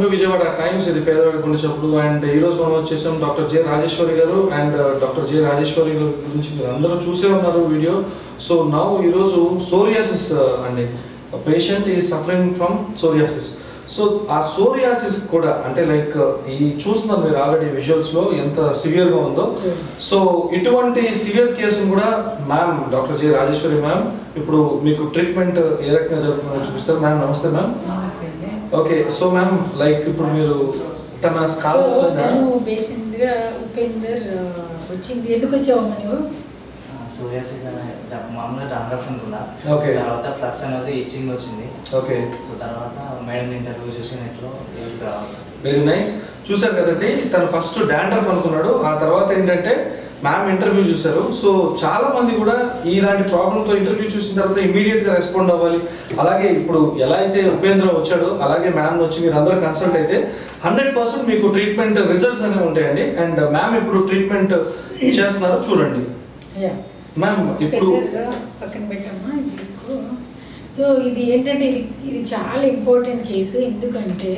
Vijayawada times ఇది పేదవాడి గుండె చప్పుడు అండ్ ఈ రోజు మనం వచ్చేసాం డాక్టర్ జె రాజేశ్వరి గారు అండ్ డాక్టర్ జె రాజేశ్వరి గారి గురించి మీరు అందరూ చూసే ఉన్నారు వీడియో సో నౌ ఈరోజు సోరియాసిస్ అండి పేషెంట్ ఈ సఫరింగ్ ఫ్రమ్ సోరియాసిస్ సో ఆ సోరియాసిస్ కూడా అంటే లైక్ ఈ చూస్తున్నారు మీరు ఆల్రెడీ విజువల్స్ లో ఎంత సివియర్ గా ఉందో సో ఇటువంటి సివియర్ కేసును కూడా ma'am doctor J Rajeshwari ma'am ఇప్పుడు మీకు ట్రీట్మెంట్ ఏ రకంగా జరుగుతుందో చూపిస్తారు మ్యామ్ నమస్తే మ్యామ్ నమస్తే అండి ఓకే సో మ్యామ్ లైక్ ఇప్పుడు మీరు తన సో స్కాల్ తను పేషెంట్ గా ఉపేందర్ ఆ, వచ్చింది ఎందుకు వచ్చావమ్మా నువ్వు సోరియాసిస్ అనే డా- మామూలుగా డాండ్రఫ్ అనుకున్నా Okay. తర్వాత ఫ్లక్స్ అనేది ఇచ్చింగ్ వచ్చింది ఓకే సో తర్వాత మేడం ఇంటర్వ్యూ చూసినట్లు ఇది రావాలి వెరీ నైస్ చూసారు కదండి తను ఫస్ట్ డాండ్రఫ్ అనుకున్నాడు ఆ తర్వాత ఏంటంటే మ్యామ్ ఇంటర్వ్యూ చూశారు సో చాలా మంది కూడా ఇలాంటి ప్రాబ్లంతో ఇంటర్వ్యూ చూసిన తర్వాత ఇమీడియట్ గా రెస్పాండ్ అవ్వాలి అలాగే ఇప్పుడు ఎలా అయితే ఉపేంద్ర వచ్చాడో అలాగే మ్యామ్ వచ్చి మీరు అందరూ కన్సల్ట్ అయితే హండ్రెడ్ పర్సెంట్ మీకు ట్రీట్మెంట్ రిజల్ట్స్ అనేవి ఉంటాయండి అండ్ మ్యామ్ ఇప్పుడు ట్రీట్మెంట్ చేస్తున్నారు చూడండి యా మ్యామ్ ఇప్పుడు ఉపేందర్ పక్కన పెట్టమ్మా ఇది తీసుకో సో ఇది ఏంటంటే ఇది ఇది చాలా ఇంపార్టెంట్ కేసు ఎందుకంటే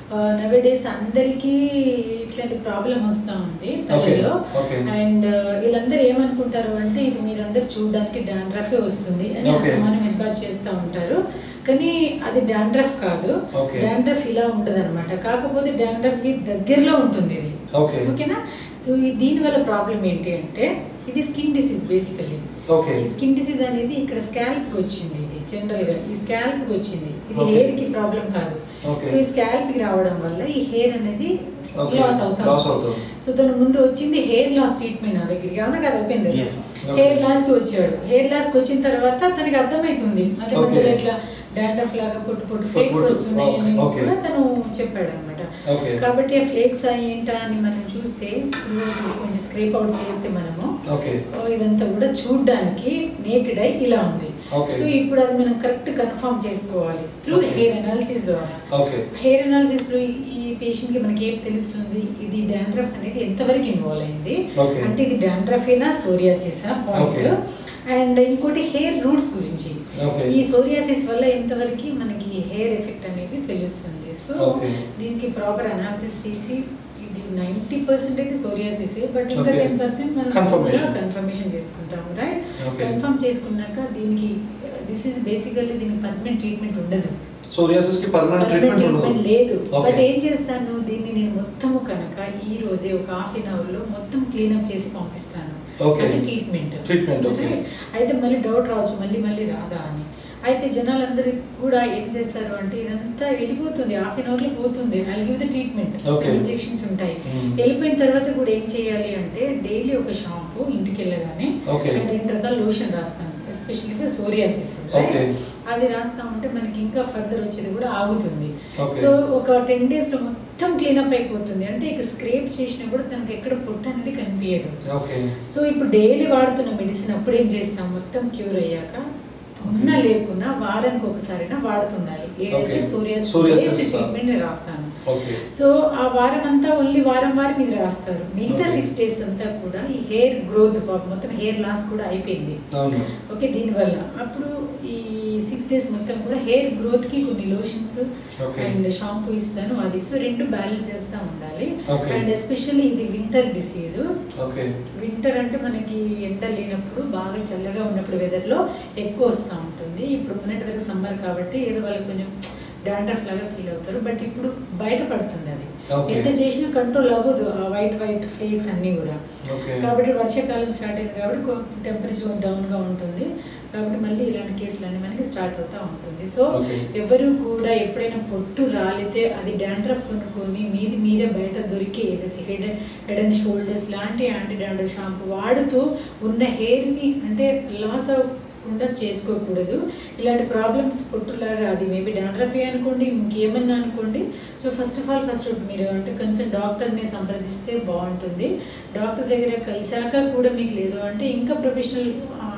నవే డేస్ అందరికీ ఇట్లాంటి ప్రాబ్లం వస్తూ ఉంది తలలో okay. అండ్ వీళ్ళందరూ ఏమనుకుంటారు అంటే ఇది మీరందరూ చూడడానికి డాండ్రఫే వస్తుంది అని Okay. మనం ఇబ్బంది చేస్తూ ఉంటారు కానీ అది డాండ్రఫ్ కాదు Okay. డాండ్రఫ్ ఇలా ఉంటుంది అనమాట కాకపోతే డాండ్రఫ్ కి దగ్గరలో ఉంటుంది ఇది Okay. ఓకేనా సో ఈ దీని వల్ల ప్రాబ్లం ఏంటి అంటే ఇది స్కిన్ డిసీజ్ బేసికలీ Okay. ఈ స్కిన్ డిసీజ్ అనేది ఇక్కడ స్కాల్ప్ కి వచ్చింది ఇది జనరల్ గా ఈ స్కాల్ప్ కి వచ్చింది ఇది Okay. హెయిర్ కి ప్రాబ్లం కాదు Okay. సో ఈ స్కాల్ప్ కి రావడం వల్ల ఈ హెయిర్ అనేది Okay. లాస్ Loss అవుతాం అవుతుంది. సో తన ముందు వచ్చింది హెయిర్ లాస్ ట్రీట్మెంట్ నా దగ్గరికి అవునా కదా అయిపోయింది Yes, ma'am. Okay. Hair loss కి వచ్చాడు హెయిర్ లాస్ కి వచ్చిన తర్వాత తనకి అర్థమవుతుంది మధ్య Okay. మధ్యలో ఇట్లా డాండ్రఫ్ లాగా పొట్టు పొట్టు ఫ్లేక్స్ పొట్టు. వస్తున్నాయి అని Okay. కూడా తను చెప్పాడు అనమాట Okay. కాబట్టి ఆ ఫ్లేక్స్ ఏంటా అని మనం చూస్తే ఇప్పుడు కొంచెం స్క్రేప్ అవుట్ చేస్తే మనము ఓకే ఓ, ఇదంతా కూడా చూడ్డానికి నేకెడ్ ఐ ఇలా ఉంది Okay. సో ఇప్పుడు అది మనం కరెక్ట్ కన్ఫర్మ్ చేసుకోవాలి త్రూ Okay. హెయిర్ అనాలిసిస్ ద్వారా ఓకే హెయిర్ అనాలిసిస్ లో ఈ- ఈ పేషెంట్ కి మనకి ఏం తెలుస్తుంది ఇది డాండ్రఫ్ అనేది ఎంతవరకు ఇన్వాల్వ్ అయింది Okay. అంటే ఇది డాండ్రఫ్ ఏనా సోరియాసిసా పాయింట్ Okay. అండ్ ఇంకోటి హెయిర్ రూట్స్ గురించి Okay. ఈ సోరియాసిస్ వల్ల ఎంతవరకు మనకి హెయిర్ ఎఫెక్ట్ అనేది తెలుస్తుంది సో Okay. దీనికి ప్రాపర్ అనాలిసిస్ చేసి ఇది నైంటీ పర్సెంట్ అయితే సోరియాసిస్ బట్ ఇంకా Okay. టెన్ పర్సెంట్ మనం Confirmation. కన్ఫర్మేషన్ చేసుకుంటాం రైట్ Okay. కన్ఫర్మ్ చేసుకున్నాక దీనికి దిస్ ఇస్ బేసికల్లీ దీనికి పర్మనెంట్ ట్రీట్మెంట్ ఉండదు సోరియాసిస్ కి పర్మనెంట్ పర్మనెంట్ ట్రీట్మెంట్ ట్రీట్మెంట్ ఉండదు లేదు Okay. బట్ ఏం చేస్తాను దీన్ని నేను మొత్తము కనుక ఈ రోజే ఒక హాఫ్ అన్ అవర్ లో మొత్తం క్లీనప్ చేసి పంపిస్తాను Okay. అంటే ట్రీట్మెంట్ Treatment, okay. అయితే మళ్ళీ డౌట్ రావచ్చు మళ్ళీ మళ్ళీ రాదా అని అయితే జనాలందరికి కూడా ఏం చేస్తారు అంటే ఇదంతా వెళ్ళిపోతుంది హాఫ్ అన్ అవర్ లో పోతుంది I give the treatment Okay. Injections ఉంటాయి Hmm. వెళ్ళిపోయిన తర్వాత కూడా ఏం చేయాలి అంటే డైలీ ఒక షాంపూ ఇంటికి వెళ్ళగానే Okay. అండ్ రెండు రకాల లోషన్ రాస్తాను ఎస్పెషల్గా సోరియాసిస్ Okay. అది రాస్తా ఉంటే మనకి ఇంకా ఫర్దర్ వచ్చేది కూడా ఆగుతుంది Okay. సో ఒక టెన్ డేస్ లో మొత్తం క్లీనప్ అయిపోతుంది అంటే ఇక స్క్రేప్ చేసినా కూడా తనకి ఎక్కడ పొట్టు అనేది కనిపించదు ఓకే సో ఇప్పుడు డైలీ వాడుతున్న మెడిసిన్ అప్పుడు ఏం చేస్తాం మొత్తం క్యూర్ అయ్యాక ఉన్నా లేకున్నా వారానికి ఒకసారైనా వాడుతుండాలి ఏదైతే Okay. Psoriasis Psoriasis. ట్రీట్మెంట్ రాస్తాను ఓకే సో ఆ వారం అంతా ఓన్లీ వారం వారం ఇది రాస్తారు మిగతా Okay. సిక్స్ డేస్ అంతా కూడా ఈ హెయిర్ గ్రోత్ మొత్తం హెయిర్ లాస్ కూడా అయిపోయింది అవును ఓకే దీనివల్ల అప్పుడు ఈ సిక్స్ డేస్ మొత్తం కూడా హెయిర్ గ్రోత్ కి కొన్ని లోషన్స్ Okay. అండ్ షాంపూ ఇస్తాను అది సో రెండు బ్యాలెన్స్ చేస్తూ ఉండాలి Okay. అండ్ ఎస్పెషల్లీ ఇది వింటర్ డిసీజ్ ఓకే వింటర్ అంటే మనకి ఎండ లేనప్పుడు బాగా చల్లగా ఉన్నప్పుడు వెదర్లో ఎక్కువ వస్తూ ఉంటుంది ఇప్పుడు మొన్నటి వరకు సమ్మర్ కాబట్టి ఏదో వాళ్ళకి కొంచెం డాండ్రఫ్ లాగా ఫీల్ అవుతారు బట్ ఇప్పుడు బయటపడుతుంది అది Okay. ఎంత చేసినా కంట్రోల్ అవ్వదు ఆ వైట్ వైట్ ఫ్లేక్స్ అన్నీ కూడా Okay. కాబట్టి వర్షాకాలం స్టార్ట్ అయింది కాబట్టి టెంపరేచర్ డౌన్గా ఉంటుంది కాబట్టి మళ్ళీ ఇలాంటి కేసులన్నీ మనకి స్టార్ట్ అవుతూ ఉంటుంది సో Okay. ఎవరు కూడా ఎప్పుడైనా పొట్టు రాలితే అది డాండ్రఫ్ అనుకొని మీది మీరే బయట దొరికి ఏదైతే హెడ్ హెడ్ అండ్ షోల్డర్స్ లాంటి యాంటీ డాండ్రఫ్ షాంపూ వాడుతూ ఉన్న హెయిర్ని అంటే లాస్ అవ్వకుండా చేసుకోకూడదు ఇలాంటి ప్రాబ్లమ్స్ పొట్టులాగా అది మేబీ డాండ్రఫే అనుకోండి ఇంకేమన్నా అనుకోండి so first of all first మీరు అంటే కన్సల్ట్ డాక్టర్ని సంప్రదిస్తే బాగుంటుంది డాక్టర్ దగ్గర కలిసాక కూడా మీకు లేదు అంటే ఇంకా ప్రొఫెషనల్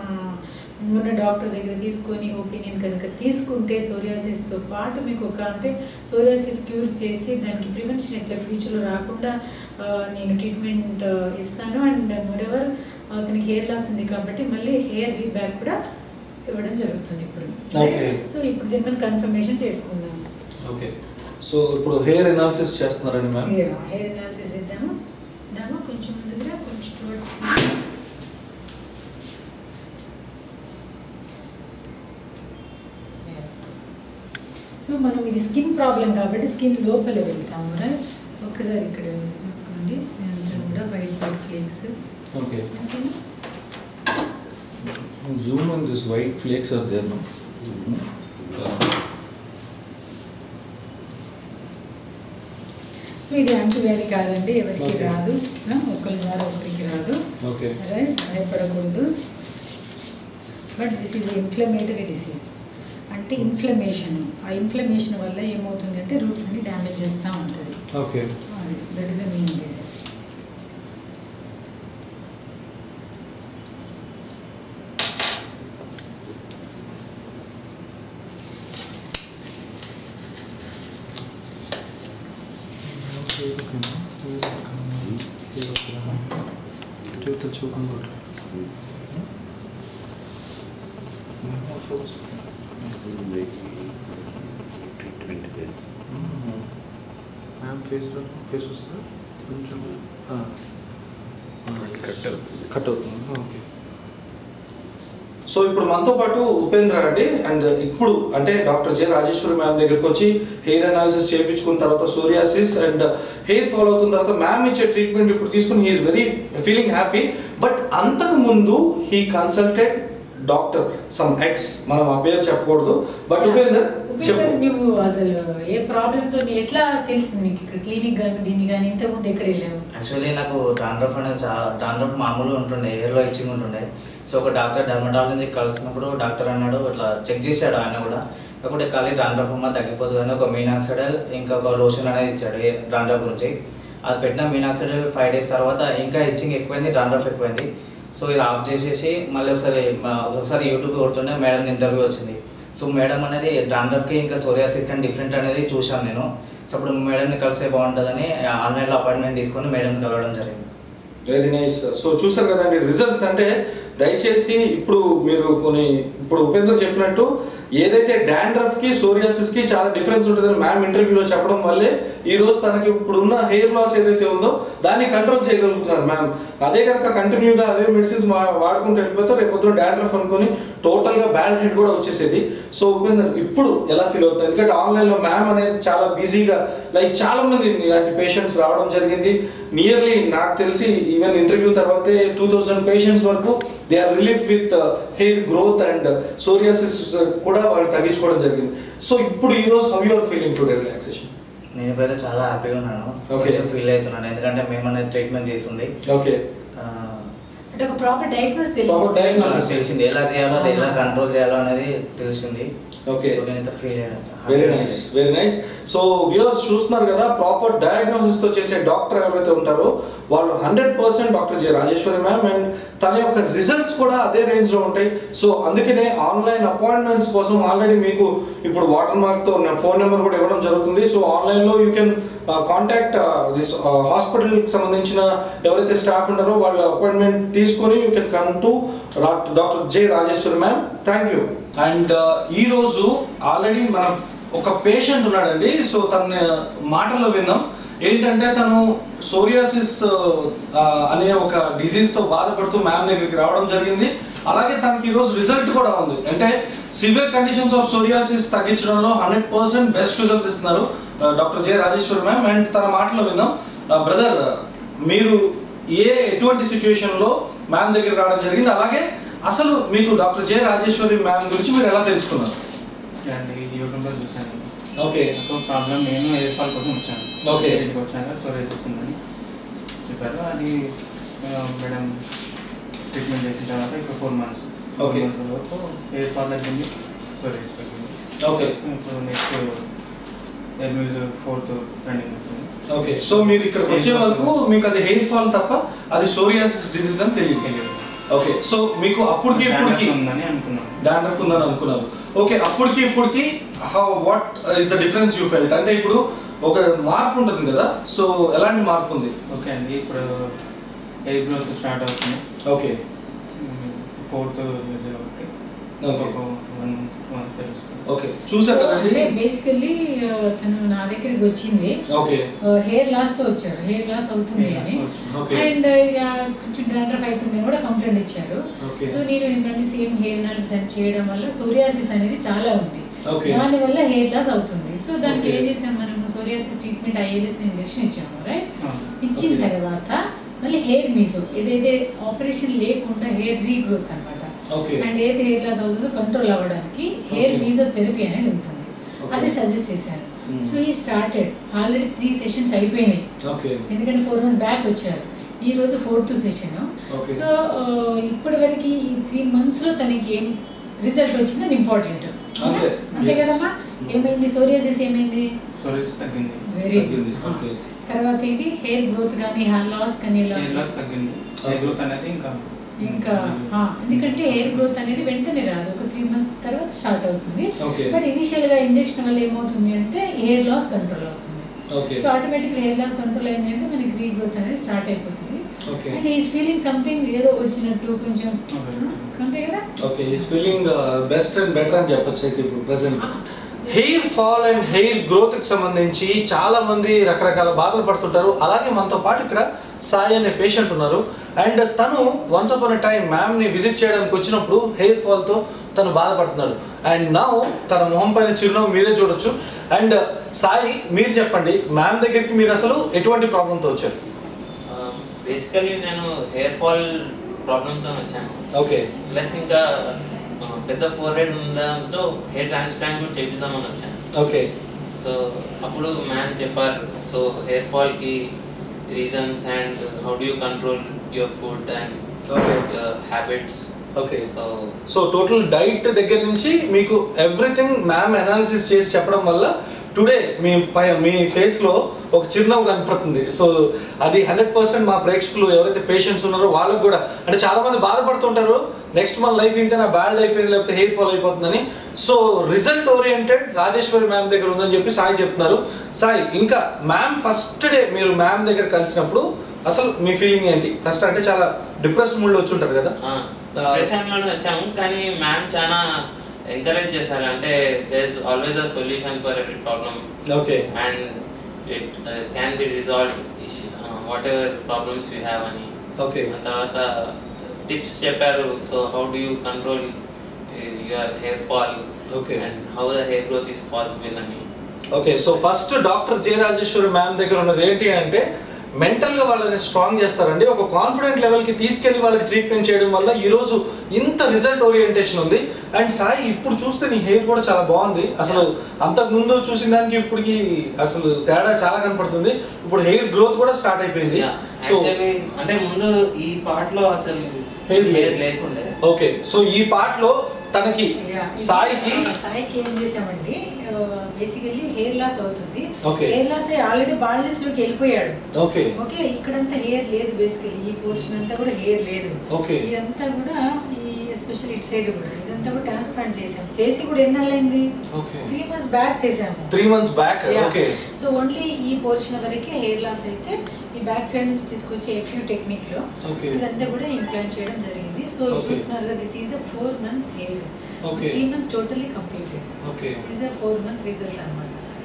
ఉన్న డాక్టర్ దగ్గర తీసుకొని ఒపీనియన్ కనుక తీసుకుంటే సోరియాసిస్తో పాటు మీకు ఒక అంటే సోరియాసిస్ క్యూర్ చేసి దానికి ప్రివెన్షన్ ఎట్లా ఫ్యూచర్లో రాకుండా ఆ, నేను ట్రీట్మెంట్ ఇస్తాను అండ్ మోరెవర్ అతనికి హెయిర్ లాస్ ఉంది కాబట్టి మళ్ళీ హెయిర్ రీబ్యాక్ కూడా ఇవ్వడం జరుగుతుంది ఇప్పుడు Okay. సో ఇప్పుడు దీన్ని మనం కన్ఫర్మేషన్ చేసుకుందాం ఓకే సో ఇప్పుడు హెయిర్ ఎనాలిసిస్ చేస్తున్నారండి మ్యామ్ హెయిర్ అనాలిసిస్ ఇద్దాము ఇద్దామా కొంచెం ముందుగా కొంచెం టువర్డ్స్ సో మనం ఇది స్కిన్ ప్రాబ్లం కాబట్టి స్కిన్ లోపల వెళ్తాము రైట్ ఒక్కసారి ఇక్కడ చూసుకోండి ఇదంతా కూడా వైట్ వైట్ ఫ్లేక్స్ ఓకే ఓకేనా zoom on this white flakes are there no so ఇది యాంటీవ్యాధి కాదండి ఎవరికి Okay. రాదు ఆ, ఒకరి ద్వారా ఒకరికి రాదు ఓకే రైట్ భయపడకూడదు but this is inflammatory disease అంటే ఇన్ఫ్లమేషన్ ఆ ఇన్ఫ్లమేషన్ వల్ల ఏమవుతుంది అంటే రూట్స్ అన్ని డ్యామేజ్ చేస్తూ ఉంటుంది okay that is a main reason ma'am face face వస్తుందా కొంచెం కట్ అవుతుంది. కట్ అవుతుంది ఓకే సో ఇప్పుడు మనతో పాటు ఉపేంద్ర అండి అండ్ ఇప్పుడు అంటే డాక్టర్ జె రాజేశ్వరి మ్యామ్ దగ్గరికి వచ్చి హెయిర్ అనాలిసిస్ చేయించుకున్న తర్వాత సోరియాసిస్ అండ్ హెయిర్ ఫాల్ అవుతున్న తర్వాత మ్యామ్ ఇచ్చే ట్రీట్మెంట్ ఇప్పుడు తీసుకుని he is very feeling happy but అంతకు ముందు he consulted doctor some X మనం ఆ పేరు చెప్పకూడదు బట్ ఉపేందర్ చెప్పు ఉపేందర్, నువ్వు అసలు ఏ ప్రాబ్లంతో ఎట్లా తెలిసింది నీకు ఇక్కడ క్లినిక్ కానీ దీని కానీ ఇంతకుముందు ఎక్కడ వెళ్ళావు యాక్చువల్లీ నాకు డాండ్రఫ్ అనేది చాలా డాండ్రఫ్ మామూలుగా ఉంటుండే ఎయిర్లో ఇచ్చింగ్ ఉంటుండే సో ఒక డాక్టర్ డర్మటాలజీ కలిసినప్పుడు డాక్టర్ అన్నాడు ఇట్లా చెక్ చేశాడు ఆయన కూడా కాకపోతే ఖాళీ డాండ్రఫ్ అమ్మ తగ్గిపోతుంది అని ఒక మీనాక్సిడల్ ఇంకా ఒక లోషన్ అనేది ఇచ్చాడు ఏ డాండ్రఫ్ గురించి అది పెట్టిన మీనాక్సిడల్ ఫైవ్ డేస్ తర్వాత ఇంకా ఇచ్చింగ్ ఎక్కువైంది డాండ్రఫ్ ఎక్కువైంది సో ఇది ఆఫ్ చేసేసి మళ్ళీ ఒకసారి మా- ఒకసారి యూట్యూబ్ కొడుతుండే మేడం ఇంటర్వ్యూ వచ్చింది సో మేడం అనేది డాండ్రఫ్కి ఇంకా సోరియాసిస్ అని డిఫరెంట్ అనేది చూశాను నేను సో అప్పుడు మేడంని కలిస్తే బాగుంటుందని ఆన్లైన్లో అపాయింట్మెంట్ తీసుకొని మేడంని కలవడం జరిగింది వెరీ నైస్ సో చూసారు కదండి రిజల్ట్స్ అంటే దయచేసి ఇప్పుడు మీరు కొన్ని ఇప్పుడు ఉపేంద్ర చెప్పినట్టు ఏదైతే డాండ్రఫ్ కి సోరియాసిస్ కి చాలా డిఫరెన్స్ ఉంటుందని మ్యామ్ ఇంటర్వ్యూలో చెప్పడం వల్లే ఈ రోజు తనకి ఇప్పుడు ఉన్న హెయిర్ లాస్ ఏదైతే ఉందో దాన్ని కంట్రోల్ చేయగలుగుతున్నారు మ్యామ్ అదే కనుక కంటిన్యూగా అదే మెడిసిన్స్ వాడుకుంటూ వెళ్ళిపోతే రేపు పొద్దున డాండ్రఫ్ అనుకొని టోటల్ గా బ్యాడ్ హెడ్ కూడా వచ్చేసేది సో ఉపేందర్ ఇప్పుడు ఎలా ఫీల్ అవుతుంది ఎందుకంటే ఆన్లైన్ లో మ్యామ్ అనేది చాలా బిజీగా లైక్ చాలా మంది ఇలాంటి పేషెంట్స్ రావడం జరిగింది నియర్లీ నాకు తెలిసి ఈవెన్ ఇంటర్వ్యూ తర్వాతే టూ థౌసండ్ పేషెంట్స్ వరకు they are relief with hair growth and psoriasis కూడా వాళ్ళు తగ్గించుకోవడం జరిగింది సో ఇప్పుడు ఈ రోజు how you are feeling today relaxation నేను ఇప్పుడైతే చాలా హ్యాపీగా ఉన్నాను Okay. కొంచెం ఫీల్ అవుతున్నాను ఎందుకంటే మేము అనేది ట్రీట్మెంట్ చేస్తుంది ఓకే ఆ, అంటే ఒక ప్రాపర్ డయాగ్నోస్ Proper తెలిసింది diagnosis. నాకు తెలిసింది ఎలా చేయాలో అది ఎలా కంట్రోల్ చేయాలో అనేది తెలిసింది Okay. సో నేనైతే feel very nice very nice so viewers చూస్తున్నారు కదా ప్రాపర్ డయాగ్నోసిస్ తో చేసే డాక్టర్ ఎవరైతే ఉంటారో వాళ్ళు hundred percent doctor J Rajeshwari ma'am and తన యొక్క రిజల్ట్స్ కూడా అదే రేంజ్ లో ఉంటాయి సో అందుకనే ఆన్లైన్ అపాయింట్మెంట్స్ కోసం ఆల్రెడీ మీకు ఇప్పుడు వాటర్ మార్క్ తో ఫోన్ నెంబర్ కూడా ఇవ్వడం జరుగుతుంది సో ఆన్లైన్ లో you can contact this hospital కి సంబంధించిన ఎవరైతే స్టాఫ్ ఉన్నారో వాళ్ళ అపాయింట్మెంట్ తీసుకొని you can come to doctor J Rajeshwari ma'am thank you and ఈ రోజు ఆల్రెడీ మన ఒక పేషెంట్ ఉన్నాడండి సో తన మాటల్లో విన్నాం ఏంటంటే తను సోరియాసిస్ అనే ఒక డిసీజ్ తో బాధపడుతూ మ్యామ్ దగ్గరికి రావడం జరిగింది అలాగే తనకి ఈరోజు రిజల్ట్ కూడా ఉంది అంటే సివియర్ కండిషన్స్ ఆఫ్ సోరియాసిస్ తగ్గించడంలో హండ్రెడ్ పర్సెంట్ బెస్ట్ రిజల్ట్స్ ఇస్తున్నారు doctor J Rajeshwari ma'am and తన మాటలో విన్నాం బ్రదర్ మీరు ఏ ఎటువంటి సిచ్యువేషన్ లో మ్యామ్ దగ్గరికి రావడం జరిగింది అలాగే అసలు మీకు డాక్టర్ జె రాజేశ్వరి మ్యామ్ గురించి మీరు ఎలా తెలుసుకున్నారు అంటే యూట్యూబ్లో చూశాను ఓకే నాకు ప్రాబ్లం నేను హెయిర్ ఫాల్ కోసం వచ్చాను Okay. ఇంటికి వచ్చాక సోరేజ్ వస్తుందని చెప్పారు అది ఆ, మేడం ట్రీట్మెంట్ చేసిన తర్వాత ఇప్పుడు ఫోర్ మంత్స్ Okay. వరకు హెయిర్ ఫాల్ తగ్గింది సోరేజ్ తగ్గింది ఓకే ఇప్పుడు నెక్స్ట్ హెయిర్ మ్యూజ్ ఫోర్త్ రన్నింగ్ అవుతుంది ఓకే సో మీరు ఇక్కడికి వచ్చే వరకు మీకు అది హెయిర్ ఫాల్ తప్ప అది సోరియాసిస్ డిసీజ్ అని తెలియదు తెలియదు ఓకే సో మీకు అప్పటికి ఇప్పటికి Dandruff ఉందని అనుకున్నాను డాండ్రఫ్ ఉందని అనుకున్నారు ఓకే అప్పటికి ఇప్పటికి how what is the difference you felt అంటే ఇప్పుడు ఒక మార్పు ఉంటుంది కదా సో ఎలాంటి మార్పు ఉంది ఓకే అండి ఇప్పుడు హెయిర్ గ్రోత్ స్టార్ట్ అవుతుంది ఓకే ఫోర్త్ ఒకటి Okay. ఒక వన్ మంత్ తెలుస్తుంది ఓకే చూసారు కదండి అంటే బేసికల్లీ తను నా దగ్గరికి వచ్చింది ఓకే హెయిర్ లాస్ తో వచ్చారు హెయిర్ లాస్ అవుతుంది Hair loss అని తో వచ్చింది. Okay. అండ్ కొంచెం డాండ్రఫ్ అవుతుంది అని కూడా కంప్లైంట్ ఇచ్చారు Okay. సో నేను ఏంటంటే సేమ్ హెయిర్ అనాలిసిస్ చేయడం వల్ల సోరియాసిస్ అనేది చాలా ఉంది Okay. దాని వల్ల హెయిర్ లాస్ అవుతుంది సో దానికి Okay. ఏం చేసాం మనం సోరియాసిస్ ట్రీట్మెంట్ ఐఏఎస్ ఇంజెక్షన్ ఇచ్చాము రైట్ ఆ. ఇచ్చిన Okay. తర్వాత మళ్ళీ హెయిర్ మీజో ఏదైతే ఆపరేషన్ లేకుండా హెయిర్ రీగ్రోత్ అన్నమాట ఓకే అండ్ ఏది హెయిర్ లాస్ అవుతుందో కంట్రోల్ అవ్వడానికి హెయిర్ Okay. మీజో థెరపీ అనేది ఉంటుంది Okay. అది సజెస్ట్ చేశాను Hmm. సో ఈ స్టార్టెడ్ ఆల్రెడీ త్రీ సెషన్స్ అయిపోయినాయి ఓకే ఎందుకంటే ఫోర్ మంత్స్ బ్యాక్ వచ్చారు ఈ రోజు ఫోర్త్ సెషన్ Okay. సో ఇప్పటి వరకు ఈ త్రీ మంత్స్ లో తనకి ఏం రిజల్ట్ వచ్చిందని ఇంపార్టెంట్ అంతే. అంతే Yes. కదమ్మా ఏమైంది సోరియాసిస్ ఏమైంది సోరీస్ తగ్గింది వెరీ తగ్గింది. Okay. తర్వాత ఇది హెయిర్ గ్రోత్ కానీ హెయిర్ లాస్ కానీ ఇలా హెయిర్ లాస్ తగ్గింది Okay. హెయిర్ గ్రోత్ అనేది ఇంకా ఇంకా ఆ, ఎందుకంటే హెయిర్ గ్రోత్ అనేది వెంటనే రాదు ఒక త్రీ మంత్స్ తర్వాత స్టార్ట్ అవుతుంది Okay. బట్ ఇనిషియల్ గా ఇంజెక్షన్ వల్ల ఏమవుతుంది అంటే హెయిర్ లాస్ కంట్రోల్ అవుతుంది Okay. So automatic hair loss control అయింది అంటే మనకి రీ గ్రోత్ అనేది స్టార్ట్ అయిపోతుంది Okay. And is feeling something ఏదో వచ్చినట్టు కొంచెం Okay. అంతే కదా okay is feeling best and better అని చెప్పొచ్చు అయితే ఇప్పుడు present hair fall and hair growth కి సంబంధించి చాలా మంది రకరకాల బాధలు పడుతుంటారు అలాగే మనతో పాటు ఇక్కడ సాయి అనే పేషెంట్ ఉన్నారు అండ్ తను వన్స్ అపాన్ టైం మ్యామ్ ని విజిట్ చేయడానికి వచ్చినప్పుడు హెయిర్ ఫాల్ తో తను బాధపడుతున్నాడు అండ్ నా తన మొహం పైన చిరునవ్వు మీరే చూడొచ్చు అండ్ సాయి మీరు చెప్పండి మ్యామ్ దగ్గరికి మీరు అసలు ఎటువంటి ప్రాబ్లంతో వచ్చారు బేసికలీ నేను హెయిర్ ఫాల్ ప్రాబ్లంతో వచ్చాను ఓకే ప్లస్ ఇంకా ఆ, పెద్ద ఫోర్ హెడ్ ఉండడంతో హెయిర్ ట్రాన్స్ప్లాంట్ కూడా చేపిద్దామని వచ్చాను ఓకే సో అప్పుడు మ్యామ్ చెప్పారు సో హెయిర్ ఫాల్కి reasons and how do you control your food and Okay. Your habits okay so so total diet దగ్గర నుంచి మీకు ఎవ్రీథింగ్ మ్యామ్ అనాలిసిస్ చేసి చెప్పడం వల్ల టుడే మీ పై మీ ఫేస్లో ఒక చిరునవ్వు కనపడుతుంది సో అది హండ్రెడ్ పర్సెంట్ మా ప్రేక్షకులు ఎవరైతే పేషెంట్స్ ఉన్నారో వాళ్ళకు కూడా అంటే చాలా మంది బాధపడుతుంటారు నెక్స్ట్ మన లైఫ్ ఇంతేనా బ్యాడ్ అయిపోయింది లేకపోతే హెయిర్ ఫాల్ అయిపోతుందని so result oriented Rajeshwari ma'am దగ్గర ఉందని చెప్పి సాయి చెప్తున్నారు సాయి ఇంకా మ్యామ్ ఫస్ట్ డే మీరు మ్యామ్ దగ్గర కలిసినప్పుడు అసలు మీ ఫీలింగ్ ఏంటి ఫస్ట్ అంటే చాలా డిప్రెస్డ్ మూడ్లో వచ్చి ఉంటారు కదా లోనే వచ్చాము కానీ మ్యామ్ చాలా ఎంకరేజ్ చేశారు అంటే there is always a solution for every problem okay and it can be resolve whatever problems you have అని ఓకే ఆ తర్వాత టిప్స్ చెప్పారు so how do you control your hair fall Okay. And how the hair growth is possible అని okay so first doctor J Rajeshwari ma'am దగ్గర ఉన్నది ఏంటి అంటే mental గా వాళ్ళని స్ట్రాంగ్ చేస్తారండి ఒక కాన్ఫిడెంట్ లెవెల్ కి తీసుకెళ్లి వాళ్ళకి ట్రీట్మెంట్ చేయడం వల్ల ఈ రోజు ఇంత రిజల్ట్ ఓరియంటేషన్ ఉంది అండ్ సాయి ఇప్పుడు చూస్తే నీ హెయిర్ కూడా చాలా బాగుంది అసలు అంతకు ముందు చూసిన దానికి ఇప్పటికి అసలు తేడా చాలా కనపడుతుంది ఇప్పుడు హెయిర్ గ్రోత్ కూడా స్టార్ట్ అయిపోయింది సో యాక్చువల్లీ అంటే ముందు ఈ పార్ట్ లో అసలు Hair లేదు. హెయిర్ లేకుండే ఓకే సో ఈ పార్ట్ లో తనకి Yeah, ఇది సాయికి సాయికి ఏం చేసామండి బేసికల్లీ హెయిర్ లాస్ అవుతుంది Okay. Hair loss already baldness లోకి వెళ్ళిపోయాడు ఓకే ఓకే ఇక్కడంతా హెయిర్ లేదు బేసికలీ ఈ పోర్షన్ అంతా కూడా హెయిర్ లేదు Okay. ఇదంతా కూడా ఈ ఎస్పెషల్ ఇట్ సైడ్ కూడా ఇదంతా కూడా ట్రాన్స్ప్లాంట్ చేసాం చేసి కూడా ఎన్ని నెలలైంది Okay. త్రీ మంత్స్ బ్యాక్ చేసాము three months back okay so only ఈ పోర్షన్ వరకే హెయిర్ లాస్ అయితే ఈ బ్యాక్ సైడ్ నుంచి తీసుకొచ్చి ఎఫ్యూ టెక్నిక్ లో Okay. ఇదంతా కూడా ఇంప్లాంట్ చేయడం జరిగింది సో Okay. చూస్తున్నారు కదా this is a four months hair Okay. Three months totally completed Okay. This is a four month result అనమాట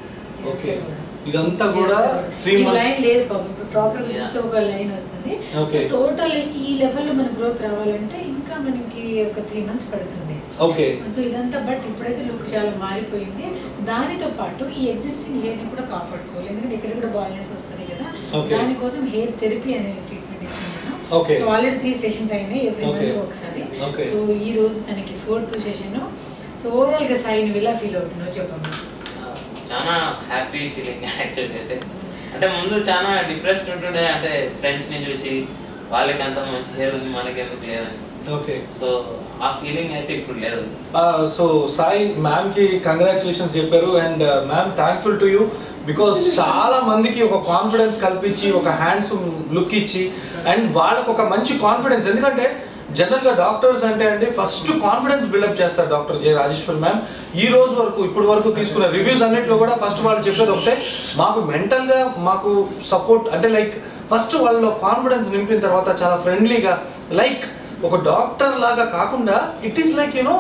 ఓకే ఇదంతా కూడా త్రీ ఈ మంత్స్ లైన్ లేదు పాపం ప్రాపర్ గా Yeah. చూస్తే ఒక లైన్ వస్తుంది సో Okay. టోటల్ ఈ లెవెల్లో మన గ్రోత్ రావాలంటే ఇంకా మనకి ఒక త్రీ మంత్స్ పడుతుంది ఓకే సో ఇదంతా బట్ ఇప్పుడైతే లుక్ చాలా మారిపోయింది దానితో పాటు ఈ ఎగ్జిస్టింగ్ హెయిర్ ని కూడా కాపాడుకోవాలి ఎందుకంటే ఇక్కడ కూడా బాయిల్నెస్ వస్తుంది కదా Okay. దానికోసం హెయిర్ థెరపీ అనే ట్రీట్మెంట్ ఇస్తున్నాను Okay. So already three sessions అయినాయి ఎవ్రీ Okay. మంత్ ఒకసారి Okay. సో ఈ రోజు తనకి ఫోర్త్ సెషన్ సో ఓవరాల్ గా సాయి నువ్వు ఎలా ఫీల్ అవుతున్నావు చెప్పమ్మా చాలా హ్యాపీ ఫీలింగ్ యాక్చువల్లీ అయితే అంటే ముందు చాలా డిప్రెస్డ్ ఉంటుండే అంటే ఫ్రెండ్స్ ని చూసి వాళ్ళకి అంత మంచి హెయిర్ ఉంది మనకి ఎందుకు లేదని ఓకే సో ఆ ఫీలింగ్ అయితే ఇప్పుడు లేదు సో సాయి మ్యామ్ కి కంగ్రాచులేషన్స్ చెప్పారు and ma'am thankful to you because చాలా మందికి ఒక కాన్ఫిడెన్స్ కల్పించి ఒక హ్యాండ్స్ లుక్ ఇచ్చి అండ్ వాళ్ళకి ఒక మంచి కాన్ఫిడెన్స్ ఎందుకంటే జనరల్ గా డాక్టర్స్ అంటే అండి ఫస్ట్ కాన్ఫిడెన్స్ బిల్డప్ చేస్తారు డాక్టర్ జే రాజేశ్వర్ మ్యామ్ ఈ రోజు వరకు ఇప్పటి వరకు తీసుకున్న రివ్యూస్ అన్నిట్లో కూడా ఫస్ట్ వాళ్ళు చెప్పేది ఒకటే మాకు మెంటల్ గా మాకు సపోర్ట్ అంటే లైక్ ఫస్ట్ వాళ్ళలో కాన్ఫిడెన్స్ నింపిన తర్వాత చాలా ఫ్రెండ్లీగా లైక్ ఒక డాక్టర్ లాగా కాకుండా ఇట్ ఈస్ లైక్ యూనో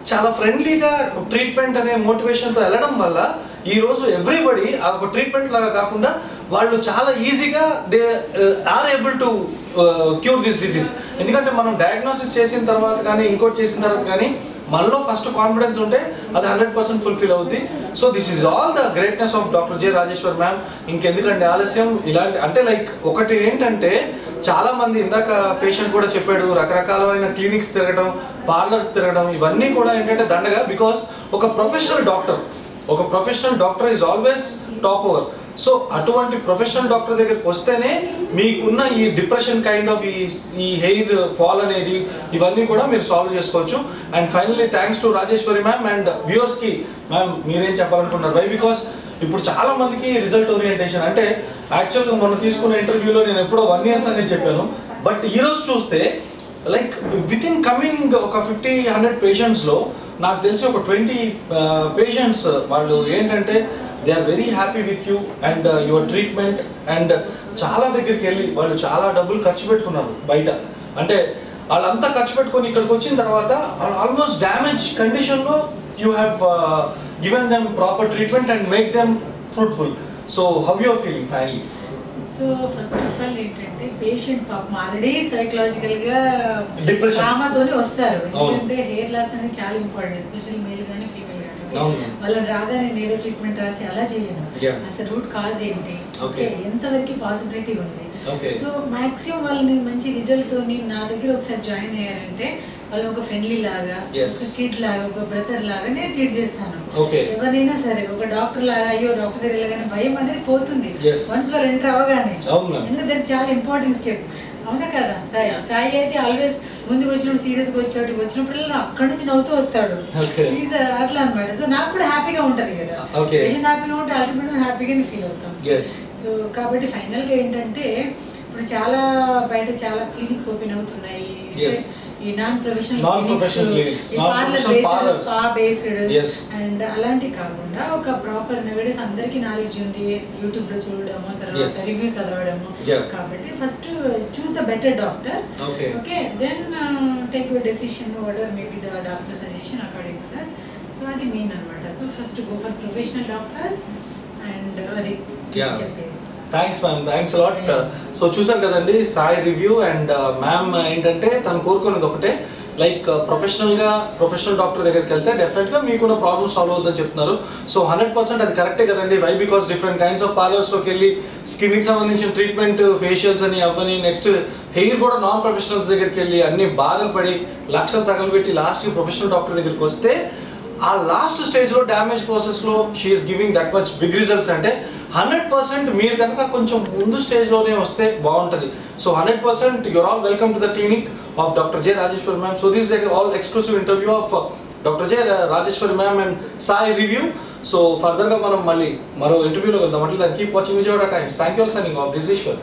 చాలా ఫ్రెండ్లీగా ట్రీట్మెంట్ అనే మోటివేషన్తో వెళ్ళడం వల్ల ఈ రోజు ఎవ్రీబడి ఒక ట్రీట్మెంట్ లాగా కాకుండా వాళ్ళు చాలా ఈజీగా they are able to cure this disease ఎందుకంటే మనం డయాగ్నోసిస్ చేసిన తర్వాత కానీ ఇంకోటి చేసిన తర్వాత కానీ మనలో ఫస్ట్ కాన్ఫిడెన్స్ ఉంటే అది హండ్రెడ్ పర్సెంట్ ఫుల్ఫిల్ అవుద్ది so this is all the greatness of doctor J Rajeshwar ma'am ఇంకెందుకంటే ఆలస్యం ఇలాంటి అంటే లైక్ ఒకటి ఏంటంటే చాలా మంది ఇందాక పేషెంట్ కూడా చెప్పాడు రకరకాలమైన క్లినిక్స్ తిరగడం పార్లర్స్ తిరగడం ఇవన్నీ కూడా ఏంటంటే దండగా బికాస్ ఒక ప్రొఫెషనల్ డాక్టర్ ఒక professional doctor is always top over so అటువంటి ప్రొఫెషనల్ డాక్టర్ దగ్గరికి వస్తేనే మీకున్న ఈ డిప్రెషన్ కైండ్ ఆఫ్ ఈ ఈ హెయిర్ ఫాల్ అనేది ఇవన్నీ కూడా మీరు సాల్వ్ చేసుకోవచ్చు and finally thanks to Rajeshwari ma'am and వ్యూవర్స్కి మ్యామ్ మీరేం చెప్పాలనుకుంటున్నారు వై బికాస్ ఇప్పుడు చాలా మందికి రిజల్ట్ ఓరియంటేషన్ అంటే యాక్చువల్గా మొన్న తీసుకున్న ఇంటర్వ్యూలో నేను ఎప్పుడో వన్ ఇయర్స్ అనేది చెప్పాను బట్ ఈరోజు చూస్తే లైక్ విత్ ఇన్ కమింగ్ ఒక ఫిఫ్టీ హండ్రెడ్ పేషెంట్స్లో నాకు తెలిసి ఒక ట్వంటీ పేషెంట్స్ వాళ్ళు ఏంటంటే they are very happy with you and your treatment and చాలా దగ్గరికి వెళ్ళి వాళ్ళు చాలా డబ్బులు ఖర్చు పెట్టుకున్నారు బయట అంటే వాళ్ళంతా ఖర్చు పెట్టుకొని ఇక్కడికి వచ్చిన తర్వాత ఆల్మోస్ట్ డ్యామేజ్ కండిషన్లో you have given them proper treatment and make them fruitful so how your feeling finally so first of all ఏంటంటే పేషెంట్ పాపం ఆల్రెడీ సైకలాజికల్ గా Depression. డ్రామాతోనే వస్తారు అవును. ఎందుకంటే హెయిర్ లాస్ అనేది చాలా ఇంపార్టెంట్ ఎస్పెషల్ మేల్ కానీ ఫీమేల్ కానీ అవును. వాళ్ళని రాగానే నేను ఏదో ట్రీట్మెంట్ రాసి అలా చేయను Yeah. అసలు రూట్ కాజ్ ఏంటి Okay. ఓకే ఎంతవరకు పాసిబిలిటీ ఉంది Okay. సో మాక్సిమం వాళ్ళని మంచి రిజల్ట్ తోని నా దగ్గర ఒకసారి జాయిన్ అయ్యారంటే వాళ్ళు ఒక ఫ్రెండ్లీ లాగా Yes. ఒక కిడ్ లాగా ఒక బ్రదర్ లాగా నేను ట్రీట్ చేస్తాను Okay. ఎవరైనా సరే ఒక డాక్టర్ లాగా అయ్యో డాక్టర్ దగ్గర వెళ్ళగానే భయం అనేది పోతుంది Yes. వన్స్ వాళ్ళు ఎంటర్ అవగానే అవును ma'am. ఎందుకంటే అది చాలా ఇంపార్టెంట్ స్టెప్ అవునా కదా సాయి సాయి అయితే ఆల్వేస్ ముందుకు వచ్చినప్పుడు సీరియస్ గా వచ్చాడు వచ్చినప్పుడు అక్కడి నుంచి నవ్వుతూ వస్తాడు Okay. He's a- అట్లా అనమాట సో నాకు కూడా హ్యాపీగా ఉంటది కదా Okay. పేషెంట్ హ్యాపీగా ఉంటే అల్టిమేట్ హ్యాపీగానే ఫీల్ అవుతాం ఎస్ సో కాబట్టి ఫైనల్ గా ఏంటంటే ఇప్పుడు చాలా బయట చాలా క్లినిక్స్ ఓపెన్ అవుతున్నాయి Yes. ఈ non professional Non-professional clinics, non-professional parlors. Spa based Yes. And అలాంటివి కాకుండా ఒక ప్రాపర్ నవేడేస్ అందరికీ నాలెడ్జ్ ఉంది యూట్యూబ్ లో చూడడము తర్వాత Yes. రివ్యూస్ చదవడము Yeah. కాబట్టి first choose the better doctor Okay. Okay then take your decision water maybe the doctor suggestion according to that so అది మెయిన్ అనమాట so first go for professional doctors and అది Yeah. చెప్పేది thanks ma'am thanks lot so చూసారు కదండి Sai review and ma'am ఏంటంటే తను కోరుకునేది ఒకటే లైక్ ప్రొఫెషనల్గా ప్రొఫెషనల్ డాక్టర్ దగ్గరికి వెళ్తే డెఫినెట్గా మీకున్న ప్రాబ్లమ్ సాల్వ్ అవుతుందని చెప్తున్నారు సో హండ్రెడ్ పర్సెంట్ అది కరెక్టే కదండి why because different kinds of పార్లర్స్లోకి వెళ్ళి స్కిన్కి సంబంధించిన ట్రీట్మెంట్ ఫేషియల్స్ అని అవని నెక్స్ట్ హెయిర్ కూడా నాన్ ప్రొఫెషనల్స్ దగ్గరికి వెళ్ళి అన్ని బాధలు పడి లక్షలు తగలబెట్టి లాస్ట్కి ప్రొఫెషనల్ డాక్టర్ దగ్గరికి వస్తే ఆ లాస్ట్ స్టేజ్లో డ్యామేజ్ ప్రాసెస్లో she is giving that much big results అంటే హండ్రెడ్ పర్సెంట్ మీరు కనుక కొంచెం ముందు స్టేజ్లోనే వస్తే బాగుంటుంది so hundred percent your all welcome to the clinic of doctor J Rajeshwari ma'am so this all exclusive interview of doctor J Rajeshwari ma'am and Sai review so ఫర్దర్గా మనం మళ్ళీ మరో ఇంటర్వ్యూలో వెళ్దాం అట్లా keep watching Vijayawada times thank you all signing off this Eshwar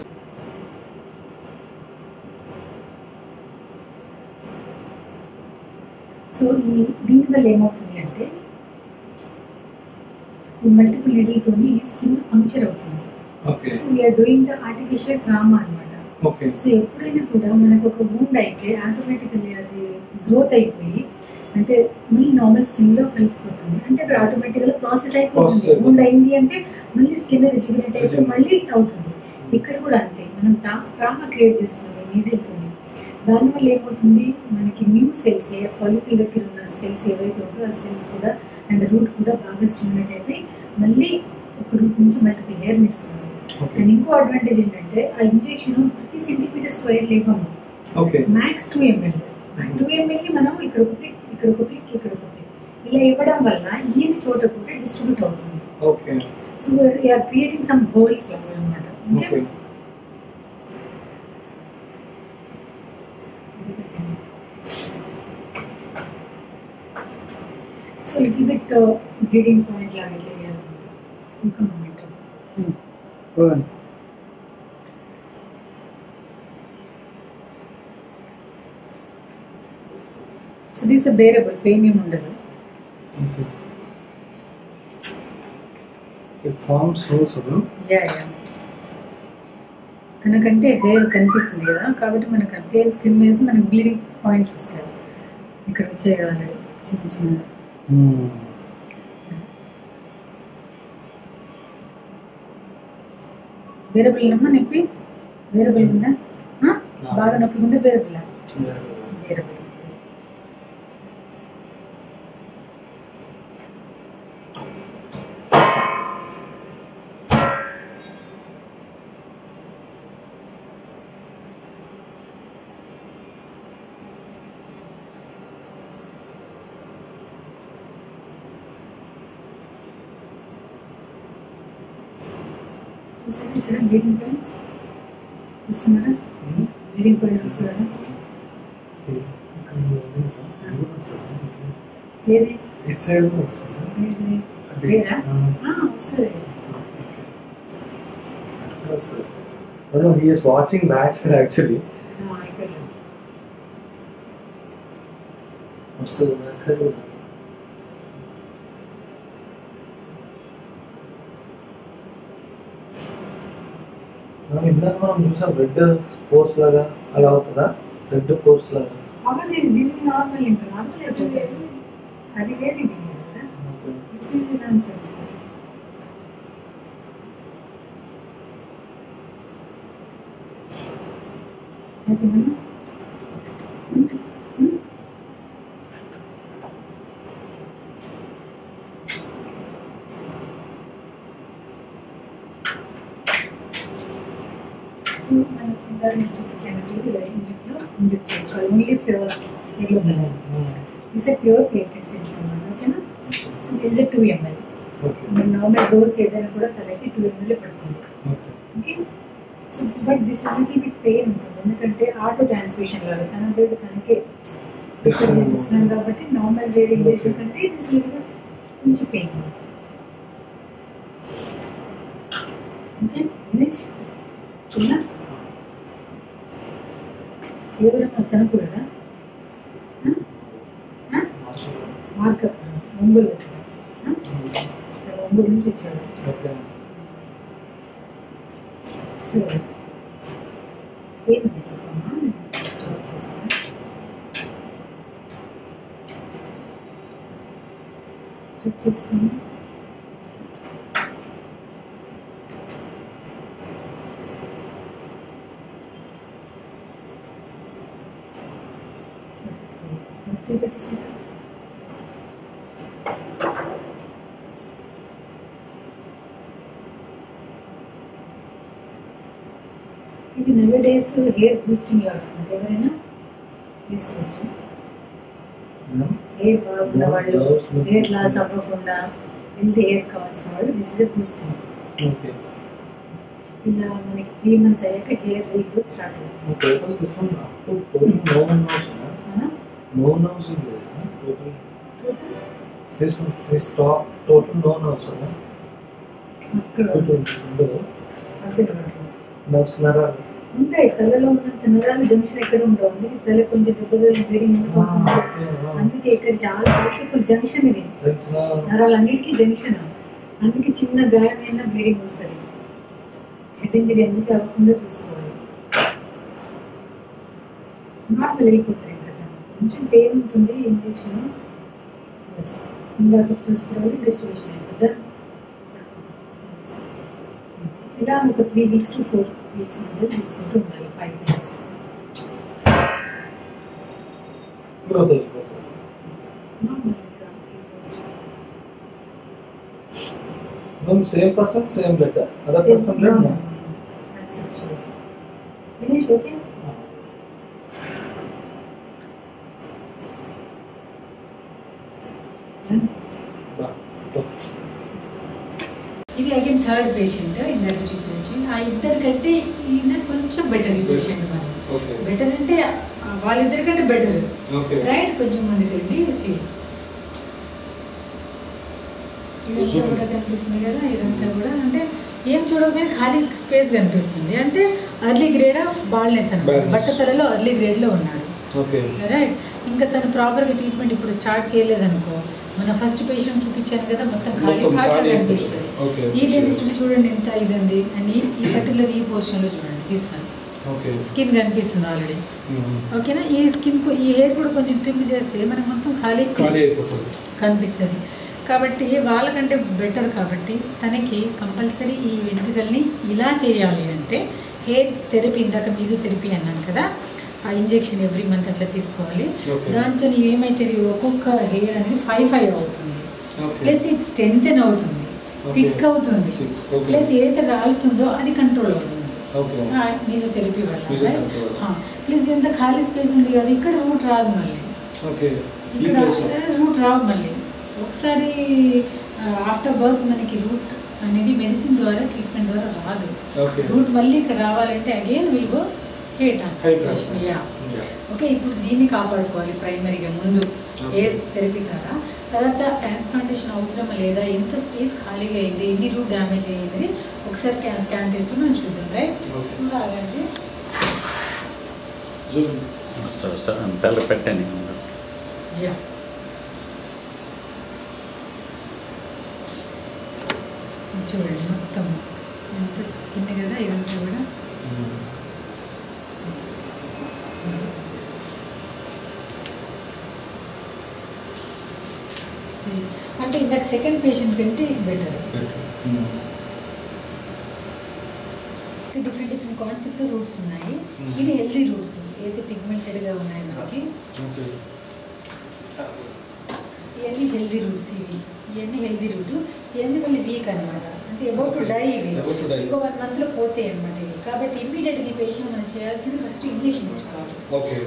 so ఈ దీనివల్ల ఏమవుతుంది అంటే ఈ మల్టిపుల్ నీడిల్తోని స్కిన్ పంక్చర్ అవుతుంది okay so we are doing the artificial trauma అనమాట ఓకే సో ఎప్పుడైనా కూడా మనకు ఒక వూండ్ అయితే ఆటోమేటికల్లీ అది గ్రోత్ అయిపోయి అంటే మళ్ళీ నార్మల్ స్కిన్ లో కలిసిపోతుంది అంటే అక్కడ ఆటోమేటికల్ ప్రాసెస్ Process అయిపోతుంది అయిపోతుంది. వూండ్ అయింది అంటే మళ్ళీ స్కిన్ రిజిమినేట్ అయిపోయి Rejuvenate. మళ్ళీ అవుతుంది ఇక్కడ కూడా అంతే మనం ట్రామా క్రియేట్ చేస్తుంది నీడిల్తో దానివల్ల ఏమవుతుంది మనకి న్యూ సెల్స్ ఏ ఫాలికల్ దగ్గర ఉన్న సెల్స్ ఏవైతే ఉంటాయో ఆ సెల్స్ కూడా అండ్ రూట్ కూడా బాగా స్టిమ్యులేట్ అయిపోయి మళ్ళీ ఒక రూట్ నుంచి మల్టిపుల్ హెయిర్ ఇస్తుంది Okay. అండ్ ఇంకో అడ్వాంటేజ్ ఏంటంటే ఆ ఇంజెక్షన్ ప్రతి సెంటీమీటర్ స్క్వేర్ లేవము okay max two ML two ML మనం ఇక్కడ ఒక ప్లిక్ ఇక్కడ ఒక ప్లిక్ ఇక్కడ ఒక ప్లిక్ ఇలా ఇవ్వడం వల్ల ఈయన చోట కూడా డిస్ట్రిబ్యూట్ అవుతుంది okay so we are creating some holes అనమాట okay so little bit bleeding point లాగా ఇట్లా చేయాలి. ఇంకా movement so this bearable pain ఏమి ఉండదు it forms holes ya ya తనకంటే హెయిర్ కనిపిస్తుంది కదా కాబట్టి మనకు హెయిర్ స్కిన్ మీద మనకు బ్లీడింగ్ పాయింట్స్ వస్తాయి ఇక్కడ వచ్చాయి ఆల్రెడీ చిన్న చిన్న వేరే పిల్లమ్మా నొప్పి వేరే పిల్ల ఉందా ఆ? బాగా నొప్పి ఉందా వేరే పిల్ల వేరే పిల్ల చూసారా ఇక్కడ బ్లీడింగ్ పాయింట్స్ చూస్తున్నారా బ్లీడింగ్ పాయింట్ వస్తుందా ఏది ఇట్ సైడ్ వస్తుంది ఏది? అది. వేరా ఆ. ఆ, వస్తుంది Oh, no, he is watching back side actually. ఆ, ఇక్కడ వస్తుంది back side కూడా. మనం ఇందాక మనం చూసాం రెడ్ కోర్స్ లాగా అలా అవుతుందా రెడ్ కోర్స్ లాగా అవ్వదు దిస్ ఇస్ నార్మల్ ఇంకా నార్మల్ అయిపోయింది అది వేరే ఇది కదా దిస్ ఇస్ నాన్ సెన్స్ చూపించాను టీవీలో ఇంజెక్ట్లో ఇంజెక్ట్ చేసుకోవాలి only pure yellow colour is a pure platelet cells అన్నమాట ఓకేనా so this a two ML okay normal dose ఏదైనా కూడా తలకి టూ ఎంఎల్ పడుతుంది okay so but this little bit pain ఉంటుంది ఎందుకంటే ఆటో ట్రాన్స్మిషన్ లాగా తన బ్లడ్ తనకే ప్రిఫర్ చేసిస్తున్నాం కాబట్టి నార్మల్ వేరే ఇంజెక్షన్ కంటే దిస్ లిటిల్ బిట్ కొంచెం పెయిన్ ఓకే దినేష్ చిన్న ఎవరైనా తనకూడదా మార్కప్ ఒంగోలు ఆ? ఒంగోలు నుంచి వచ్చాడు ఓకే సో ఏంటి చెప్పమ్మా నేను చేస్తాను చెక్ చేసుకోండి చూపెట్టేసారా ఇది నవ డేస్ హెయిర్ బూస్టింగ్ లాగా ఎవరైనా తీసుకోవచ్చు హెయిర్ బాగున్న వాళ్ళు హెయిర్ లాస్ అవ్వకుండా హెల్తీ హెయిర్ కావాల్సిన వాళ్ళు దిస్ ఇస్ బూస్టింగ్ ఓకే ఇలా మనకి త్రీ మంత్స్ అయ్యాక హెయిర్ రీగ్రోత్ స్టార్ట్ అవుతుంది total this one up to total నో నోస్ అవునా? నో నోస్ ఉంది total Total this one this top total నో నోస్ అన్న అక్కడ ఉండదు అర్థం కావట్లేదు. నర్వ్స్ నరాలు ఉంటాయి తలలో ఉన్నంత నరాలు జంక్షన్ ఎక్కడ ఉండవు అందుకే తల కొంచెం పెద్దగా వేరింగ్ అందుకే ఇక్కడ చాలా బ్యూటిఫుల్ జంక్షన్ ఇది తెలిసిన నరాలన్నిటికీ జంక్షన్ అందుకే చిన్న గాయమైన బ్లీడింగ్ వస్తుంది హెడ్ ఇంజరీ అందుకే అవ్వకుండా చూసుకోవాలి నార్మల్ వెళ్ళిపోతారు ఇంకా కొంచెం పెయిన్ ఉంటుంది ఇంజెక్షన్ ఇందాక ప్రస్తుతం డిస్ట్రిబ్యూషన్ అయిపోద్దా ఇలా ఒక three weeks to four weeks మధ్య తీసుకుంటూ ఉండాలి ఫైవ్ డేస్ గ్రోత్ అయిపోతుంది మేము same person same blood other person blood no Dinesh okay ఇది అగైన్ థర్డ్ పేషెంట్ ఇందాక చూపించి ఆ ఇద్దరి కంటే ఈయన కొంచెం బెటర్ ఈ పేషెంట్ మరి ఓకే బెటర్ అంటే ఆ, వాళ్ళిద్దరికంటే బెటర్ ఓకే రైట్ కొంచెం ముందుకండి సి ఇదంతా Zoom. కూడా కనిపిస్తుంది కదా ఇదంతా కూడా అంటే ఏం చూడకపోయినా ఖాళీ స్పేస్ కనిపిస్తుంది అంటే అర్లీ గ్రేడ్ ఆఫ్ బాల్నెస్ అనమాట Baldness. బట్టతలలో అర్లీ గ్రేడ్లో ఉన్నాడు ఓకే రైట్ ఇంకా తను ప్రాపర్గా ట్రీట్మెంట్ ఇప్పుడు స్టార్ట్ చేయలేదనుకో మన ఫస్ట్ పేషెంట్ చూపించాను కదా మొత్తం ఖాళీ మొత్తం హార్ట్లో ఖాళీ కనిపిస్తుంది ఓకే ఈ డెన్సిటీ చూడండి ఎంత ఇది ఉంది అండ్ ఈ ఈ పర్టికులర్ ఈ పోర్షన్లో చూడండి దిస్ వన్ ఓకే స్కిన్ కనిపిస్తుంది ఆల్రెడీ ఓకేనా ఈ స్కిన్ ఈ హెయిర్ కూడా కొంచెం ట్రిమ్ చేస్తే మనకి మొత్తం ఖాళీ ఖాళీ అయిపోతుంది కనిపిస్తుంది కాబట్టి వాళ్ళకంటే బెటర్ కాబట్టి తనకి కంపల్సరీ ఈ వెంట్రుకల్ని ఇలా చేయాలి అంటే హెయిర్ థెరపీ ఇందాక మీజో థెరపీ అన్నాను కదా ఆ ఇంజెక్షన్ ఎవ్రీ మంత్ అట్లా తీసుకోవాలి Okay. దాంతో ఏమైతుంది ఒక్కొక్క హెయిర్ అనేది ఫైవ్ ఫైవ్ అవుతుంది ఓకే ప్లస్ ఇది స్ట్రెంగ్ అవుతుంది Okay. థిక్ అవుతుంది Thick, okay. ప్లస్ ఏదైతే రాలుతుందో అది కంట్రోల్ అవుతుంది ఓకే మీజో థెరపీ వల్ల Physiotherapy వల్ల. ప్లస్ ఎంత ఖాళీ స్పేస్ ఉంది కదా ఇక్కడ రూట్ రాదు మళ్ళీ ఓకే ఈ ఇక్కడ ప్లేస్లో రూట్ రావు మళ్ళీ ఒకసారి ఆఫ్టర్ బర్త్ మనకి రూట్ అనేది మెడిసిన్ ద్వారా ట్రీట్మెంట్ ద్వారా రాదు ఓకే రూట్ మళ్ళీ ఇక్కడ రావాలంటే again will go hair Hair transplantation transplant. Ya Yeah. Okay ఇప్పుడు దీన్ని కాపాడుకోవాలి ప్రైమరీగా ముందు Okay. ఏ థెరపీ ద్వారా తర్వాత ట్రాన్స్ప్లాంటేషన్ అవసరమా లేదా ఎంత స్పేస్ ఖాళీగా అయింది ఎన్ని రూట్ డ్యామేజ్ అయ్యింది ఒకసారి క్యా స్కాన్ టెస్ట్లో మనం చూద్దాం రైట్ Okay. అలాగే జూమ్ సరే సరే తెల్ల పెట్టాను యా చూడండి మొత్తం ఎంత స్కిన్ కదా ఇదంతా కూడా See, అంటే ఇందాక సెకండ్ పేషెంట్ కంటే better different different concept roots ఉన్నాయి Hmm. ఇది హెల్తీ రూట్స్ ఏదైతే పిగ్మెంటెడ్గా ఉన్నాయి మనకి ఓకే ఇవన్నీ హెల్దీ రూట్స్ ఇవి ఇవన్నీ హెల్దీ రూట్ ఇవన్నీ మళ్ళీ వీక్ అనమాట అంటే అబౌట్ టు Okay. డై ఇవి About to die. ఇంకో వన్ మంత్లో పోతాయి అనమాట ఇవి కాబట్టి ఇమీడియట్గా ఈ పేషెంట్ మనం చేయాల్సింది ఫస్ట్ ఇంజెక్షన్ ఇచ్చుకోవాలి ఓకే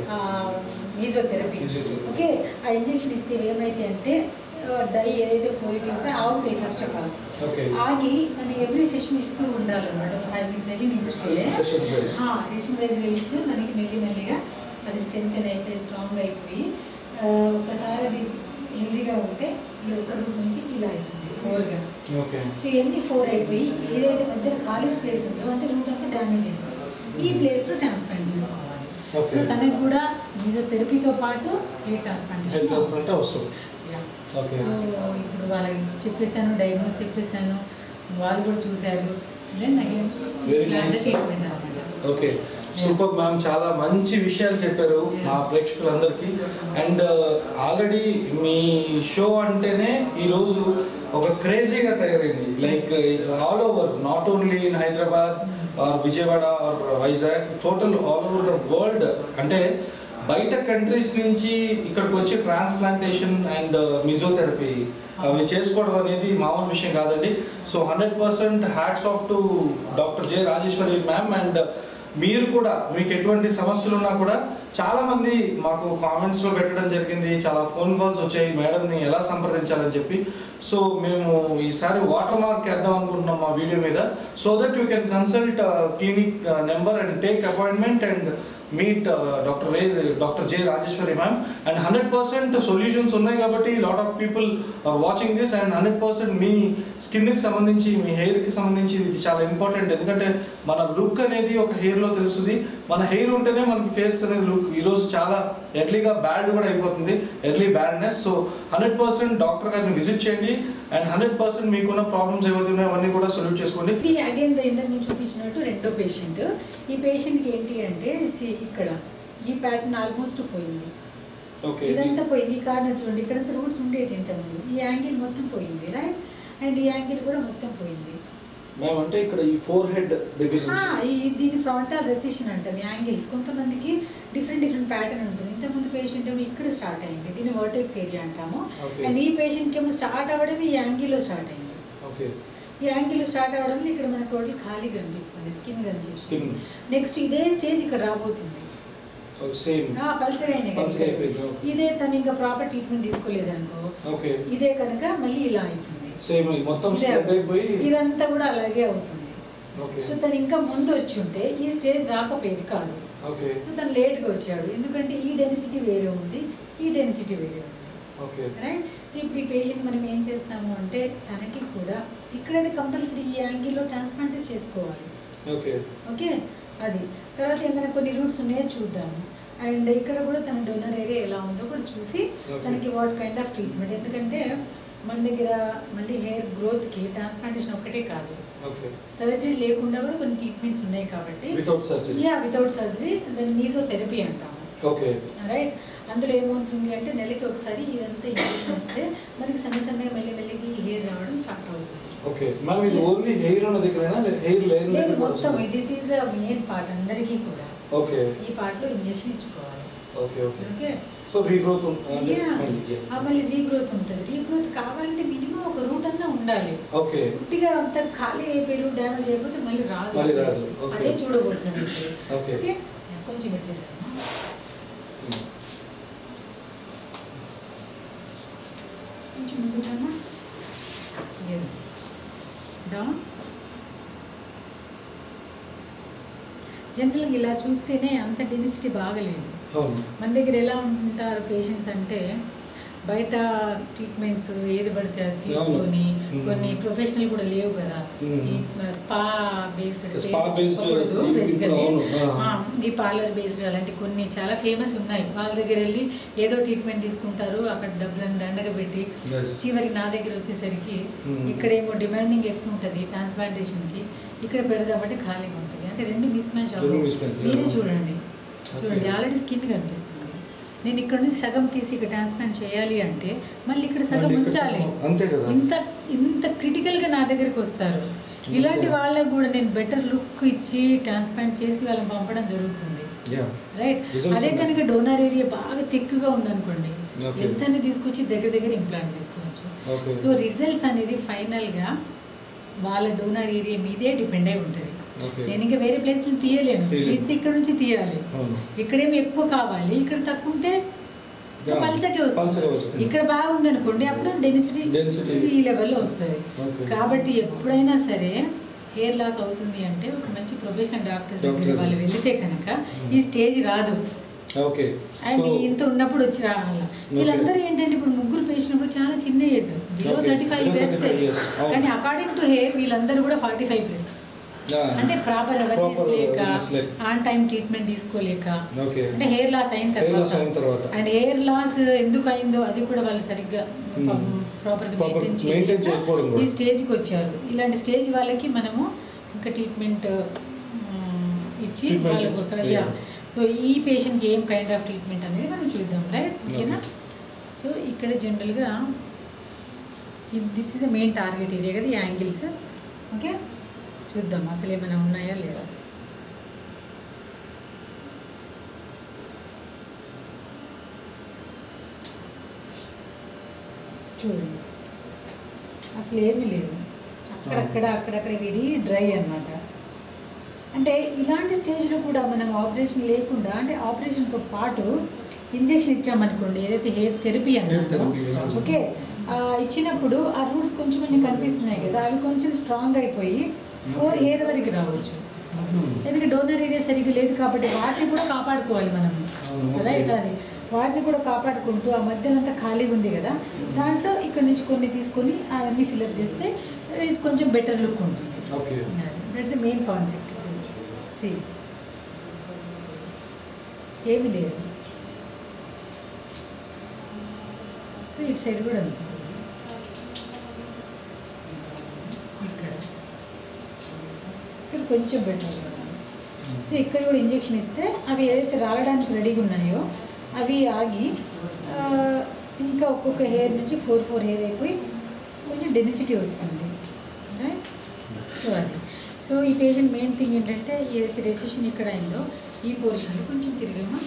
మీజోథెరపీ Physiotherapy. ఓకే ఆ ఇంజెక్షన్ ఇస్తే ఏమైతే అంటే డై ఏదైతే పోయిట్ ఉంటే ఆగుతాయి ఫస్ట్ ఆఫ్ ఆల్ ఓకే ఆగి మనం ఎవ్రీ సెషన్ ఇస్తూ ఉండాలన్నమాట ఫైవ్ సిక్స్ సెషన్ ఇస్తే సెషన్ వైజ్ సెషన్ వైజ్గా ఇస్తే మనకి మెల్లి మెల్లిగా అది స్ట్రెంత్ అయిపోయి స్ట్రాంగ్ అయిపోయి ఆ, ఒకసారి అది హెల్దీగా ఉంటే ఈ ఒక్క రూట్ నుంచి ఇలా అవుతుంది ఫోర్గా ఓకే సో ఇవన్నీ ఫోర్ అయిపోయి ఏదైతే మధ్యలో ఖాళీ స్పేస్ ఉందో అంటే రూట్ అంతా డ్యామేజ్ అయిపోయింది ఈ ప్లేస్లో ట్రాన్స్ప్లాంట్ చేసుకోవాలి Okay. సో తనకు కూడా ఫిజియోథెరపీతో పాటు హెయిర్ ట్రాన్స్ప్లాంటేషన్ హెల్త్ ట్రాన్స్ప్లాంట్ అవసరం Yeah. Okay. సో ఇప్పుడు వాళ్ళకి చెప్పేశాను డయాగ్నోస్ చెప్పేశాను వాళ్ళు కూడా చూశారు then again Very nice. Treatment అనమాట ఓకే సూపర్ మ్యామ్ చాలా మంచి విషయాలు చెప్పారు మా ప్రేక్షకులందరికీ అండ్ ఆల్రెడీ మీ షో అంటేనే ఈరోజు ఒక క్రేజీగా తయారైంది like all over not only in Hyderabad or Vijayawada or Vizag total all over the world అంటే బయట కంట్రీస్ నుంచి ఇక్కడికి వచ్చి ట్రాన్స్ప్లాంటేషన్ అండ్ మిజోథెరపీ అవి చేసుకోవడం అనేది మామూలు విషయం కాదండి so hundred percent hats off to doctor J Rajeshwari ma'am and మీరు కూడా మీకు ఎటువంటి సమస్యలు ఉన్నా కూడా చాలా మంది మాకు కామెంట్స్ లో పెట్టడం జరిగింది చాలా ఫోన్ కాల్స్ వచ్చాయి మేడంని ఎలా సంప్రదించాలని చెప్పి సో మేము ఈసారి వాటర్ మార్క్ వేద్దాం అనుకుంటున్నాం మా వీడియో మీద so that you can consult clinic number and take appointment and meet doctor రే doctor J Rajeshwari ma'am and hundred percent solutions ఉన్నాయి కాబట్టి lot of people are watching this and hundred percent మీ స్కిన్కి సంబంధించి మీ హెయిర్కి సంబంధించి ఇది చాలా ఇంపార్టెంట్ ఎందుకంటే మన లుక్ అనేది ఒక హెయిర్లో తెలుస్తుంది మన హెయిర్ ఉంటేనే మనకి ఫేస్ అనేది లుక్ ఈరోజు చాలా ఎర్లీగా బ్యాడ్ కూడా అయిపోతుంది early baldness so hundred percent doctor గారిని విజిట్ చేయండి అండ్ హండ్రెడ్ పర్సెంట్ మీకున్న ప్రాబ్లమ్స్ ఏవైతే ఉన్నాయో అవన్నీ కూడా సొల్యూట్ చేసుకోండి ఇది అగైన్ ఇందాక నేను చూపించినట్టు రెండో పేషెంట్ ఈ పేషెంట్కి ఏంటి అంటే see ఇక్కడ ఈ ప్యాటర్న్ ఆల్మోస్ట్ పోయింది ఓకే ఇదంతా పోయింది ఈ కార్నర్ చూడండి ఇక్కడంతా రూట్స్ ఉండేది ఇంతకుముందు ఈ యాంగిల్ మొత్తం పోయింది రైట్ అండ్ ఈ యాంగిల్ కూడా మొత్తం పోయింది మ్యామ్ అంటే ఇక్కడ ఈ ఫోర్ హెడ్ దగ్గర ఆ, నుంచి ఈ దీన్ని ఫ్రంటల్ రెసిషన్ అంటాం యాంగిల్స్ కొంతమందికి డిఫరెంట్ డిఫరెంట్ ప్యాటర్న్ ఉంటుంది ఇంతకుముందు పేషెంట్ ఏమో ఇక్కడ స్టార్ట్ అయింది దీన్ని వర్టెక్స్ ఏరియా అంటాము Okay. అండ్ ఈ పేషెంట్కి ఏమో స్టార్ట్ అవ్వడం ఈ యాంగిల్లో స్టార్ట్ అయింది ఓకే ఈ యాంగిల్ స్టార్ట్ అవ్వడం ఇక్కడ మన టోటల్ ఖాళీ కనిపిస్తుంది స్కిన్ కనిపిస్తుంది స్కిన్ నెక్స్ట్ ఇదే స్టేజ్ ఇక్కడ రాబోతుంది సేమ్ ఆ, పల్చగా అయినాయి కదా పల్చగా ఇక్కడ. అయిపోయింది, ఓకే. ఇదే తను ఇంకా ప్రాపర్ ట్రీట్మెంట్ తీసుకోలేదు అనుకో ఓకే ఇదే కనుక మళ్ళీ ఇలా అవుతుంది సేమ్ మొత్తం ఇదే స్ప్రెడ్ అయిపోయి ఇదంతా కూడా అలాగే అవుతుంది ఓకే సో తను ఇంకా ముందు వచ్చి ఉంటే ఈ స్టేజ్ రాకపోయేది కాదు ఓకే సో తను లేట్గా వచ్చాడు ఎందుకంటే ఈ డెన్సిటీ వేరే ఉంది ఈ డెన్సిటీ వేరే ఉంది ఓకే రైట్ సో ఇప్పుడు ఈ పేషెంట్ మనం ఏం చేస్తాము అంటే తనకి కూడా ఇక్కడైతే కంపల్సరీ ఈ యాంగిల్లో ట్రాన్స్ప్లాంట్ చేసుకోవాలి ఓకే ఓకే అది తర్వాత ఏమైనా కొన్ని రూట్స్ ఉన్నాయో చూద్దాము అండ్ ఇక్కడ కూడా తన డోనర్ ఏరియా ఎలా ఉందో కూడా చూసి Okay. తనకి వాట్ కైండ్ ఆఫ్ ట్రీట్మెంట్ ఎందుకంటే మన దగ్గర మళ్ళీ హెయిర్ గ్రోత్కి ట్రాన్స్ప్లాంటేషన్ ఒక్కటే కాదు ఓకే సర్జరీ లేకుండా కూడా కొన్ని ట్రీట్మెంట్స్ ఉన్నాయి కాబట్టి without surgery ya without surgery దాన్ని మీజోథెరపీ అంటాము ఓకే రైట్ అందులో ఏమవుతుంది అంటే నెలకి ఒకసారి ఇదంతా ఇంజెక్షన్ ఇస్తే మనకి సన్న సన్నగా మెల్లి మెల్లిగి హెయిర్ రావడం స్టార్ట్ అవుతుంది ఓకే మ్యామ్ ఇది ఓన్లీ హెయిర్ ఉన్న దగ్గరైనా హెయిర్ లేయర్ లేదు మొత్తం దిస్ ఈజ్ మెయిన్ పార్ట్ అందరికీ కూడా ఓకే ఈ పార్ట్లో ఇంజెక్షన్ ఇచ్చుకోవాలి okay okay okay so regrowth Yeah. ఆ మళ్ళీ రీగ్రోత్ ఉంటుంది రీగ్రోత్ కావాలంటే మినిమం ఒక రూట్ అన్నా ఉండాలి ఓకే పుట్టిగా అంత ఖాళీ అయిపోయి రూట్ డ్యామేజ్ అయిపోతే మళ్ళీ రాదు మళ్ళీ రాదు. Okay. అదే చూడబోతున్నాం ఇప్పుడు Okay. ఓకే కొంచెం పెట్టారు కొంచెం ముందుకన్నా ఎస్ డౌన్ జనరల్గా ఇలా చూస్తేనే అంత డెన్సిటీ బాగలేదు అవును మన దగ్గర ఎలా ఉంటారు పేషెంట్స్ అంటే బయట ట్రీట్మెంట్స్ ఏది పడితే అది తీసుకొని అవును. కొన్ని ప్రొఫెషనల్ కూడా లేవు కదా మ్మ్. ఈ స్పా బేస్డ్ Spa based ఇప్పుడు బేసికలీ అవును, ఆ. ఈ పార్లర్ బేస్డ్ అలాంటి కొన్ని చాలా ఫేమస్ ఉన్నాయి వాళ్ళ దగ్గర వెళ్ళి ఏదో ట్రీట్మెంట్ తీసుకుంటారు అక్కడ డబ్బులను దండగా పెట్టి Yes. చివరికి నా దగ్గర వచ్చేసరికి మ్మ్. ఇక్కడేమో డిమాండింగ్ ఎక్కువ ఉంటుంది ట్రాన్స్ప్లాంటేషన్కి ఇక్కడ పెడదామంటే ఖాళీగా ఉంటుంది అంటే రెండు మిస్ మ్యాచ్ రెండు mismatch, మీరే yeah. చూడండి చూడండి Okay. ఆల్రెడీ స్కిన్ కనిపిస్తుంది నేను ఇక్కడ నుంచి సగం తీసి ఇక్కడ ట్రాన్స్ప్లాంట్ చేయాలి అంటే మళ్ళీ ఇక్కడ సగం మళ్ళీ ఇక్కడ ఉంచాలి సగం, అంతే కదా. ఇంత ఇంత క్రిటికల్గా నా దగ్గరికి వస్తారు ఇలాంటి వాళ్ళకు కూడా నేను బెటర్ లుక్ ఇచ్చి ట్రాన్స్ప్లాంట్ చేసి వాళ్ళని పంపడం జరుగుతుంది యా రైట్ Results అదే ఉన్నాయి. కనుక డోనర్ ఏరియా బాగా తిక్కుగా ఉందనుకోండి Okay. ఎంతని తీసుకొచ్చి దగ్గర దగ్గర ఇంప్లాంట్ చేసుకోవచ్చు Okay. సో రిజల్ట్స్ అనేది ఫైనల్గా వాళ్ళ డోనర్ ఏరియా మీదే డిపెండ్ అయి ఉంటుంది Okay. నేను ఇంకా వేరే ప్లేస్ నుంచి తీయలేను తీయలేను. తీస్తే ఇక్కడ నుంచి తీయాలి అవును ఇక్కడేమో ఎక్కువ కావాలి ఇక్కడ తక్కువ ఉంటే Yeah. పల్చకే పల్చగా వస్తుంది వస్తుంది. ఇక్కడ బాగుంది అనుకోండి అప్పుడు డెన్సిటీ Density. ఈ లెవెల్లో వస్తుంది Okay. కాబట్టి ఎప్పుడైనా సరే హెయిర్ లాస్ అవుతుంది అంటే ఒక మంచి ప్రొఫెషనల్ డాక్టర్స్ దగ్గర Doctor. వాళ్ళు వెళితే కనుక ఈ స్టేజ్ రాదు ఓకే అండ్ సో ఇంత ఉన్నప్పుడు వచ్చి రావాల వీళ్ళందరూ ఏంటంటే ఇప్పుడు ముగ్గురు పేషెంట్ కూడా చాలా చిన్న age below Okay. Thirty five Below years 35 years. అవును. కానీ అకార్డింగ్ టు హెయిర్ వీళ్ళందరూ కూడా ఫార్టీ ఫైవ్ ప్లస్ అంటే ప్రాపర్ అవేర్నెస్ Proper లేక awareness లేక. ఆన్ టైం ట్రీట్మెంట్ తీసుకోలేక Okay. అంటే హెయిర్ లాస్ అయిన Hair loss అయిన తర్వాత తర్వాత. అండ్ హెయిర్ లాస్ ఎందుకు అయిందో అది కూడా వాళ్ళు సరిగ్గా Hmm. ప్రాపర్గా Proper మెయింటైన్ maintain చేయకపోవడం చేయలేక కూడా. ఈ స్టేజ్కి వచ్చారు ఇలాంటి స్టేజ్ వాళ్ళకి మనము ఇంకా ట్రీట్మెంట్ ఇచ్చి Treatment వాళ్ళకి ఒక ఇచ్చి, యా yeah. సో ఈ పేషెంట్కి ఏం కైండ్ ఆఫ్ ట్రీట్మెంట్ అనేది మనం చూద్దాం రైట్ ఓకేనా సో ఇక్కడ జనరల్గా this is the main target area కదా ఈ యాంగిల్స్ ఓకే చూద్దాం అసలు ఏమైనా ఉన్నాయా లేదా చూడండి అసలు ఏమీ లేదు అక్కడక్కడ అక్కడక్కడ వెరీ డ్రై అన్నమాట అంటే ఇలాంటి స్టేజ్లో కూడా మనం ఆపరేషన్ లేకుండా అంటే ఆపరేషన్తో పాటు ఇంజెక్షన్ ఇచ్చామనుకోండి ఏదైతే హెయిర్ థెరపీ Hair అన్నామో therapy, yeah. ఓకే ఆ, ఇచ్చినప్పుడు ఆ రూట్స్ కొంచెం కొంచెం కనిపిస్తున్నాయి కదా అవి కొంచెం స్ట్రాంగ్ అయిపోయి ఫోర్ హెయిర్ వరకు రావచ్చు ఎందుకంటే డోనర్ ఏరియా సరిగ్గా లేదు కాబట్టి వాటిని కూడా కాపాడుకోవాలి మనం అవును, okay. రైట్ అది వాటిని కూడా కాపాడుకుంటూ ఆ మధ్యలో అంతా ఖాళీగా ఉంది కదా దాంట్లో ఇక్కడ నుంచి కొన్ని తీసుకొని అవన్నీ ఫిల్అప్ చేస్తే ఇది కొంచెం బెటర్ లుక్ ఉంటుంది okay that's the main concept సి ఏమీ లేదు సో ఇటు సైడ్ కూడా అంతే ఇక్కడ ఇక్కడ కొంచెం బెటర్ సో ఇక్కడ కూడా ఇంజెక్షన్ ఇస్తే అవి ఏదైతే రావడానికి రెడీగా ఉన్నాయో అవి ఆగి ఆ, ఇంకా ఒక్కొక్క హెయిర్ నుంచి ఫోర్ ఫోర్ హెయిర్ అయిపోయి కొంచెం డెన్సిటీ వస్తుంది రైట్ సో అది సో ఈ పేషెంట్ మెయిన్ థింగ్ ఏంటంటే ఏదైతే రెసిషన్ ఇక్కడ అయిందో ఈ పోర్షన్లో కొంచెం తిరిగమ్మా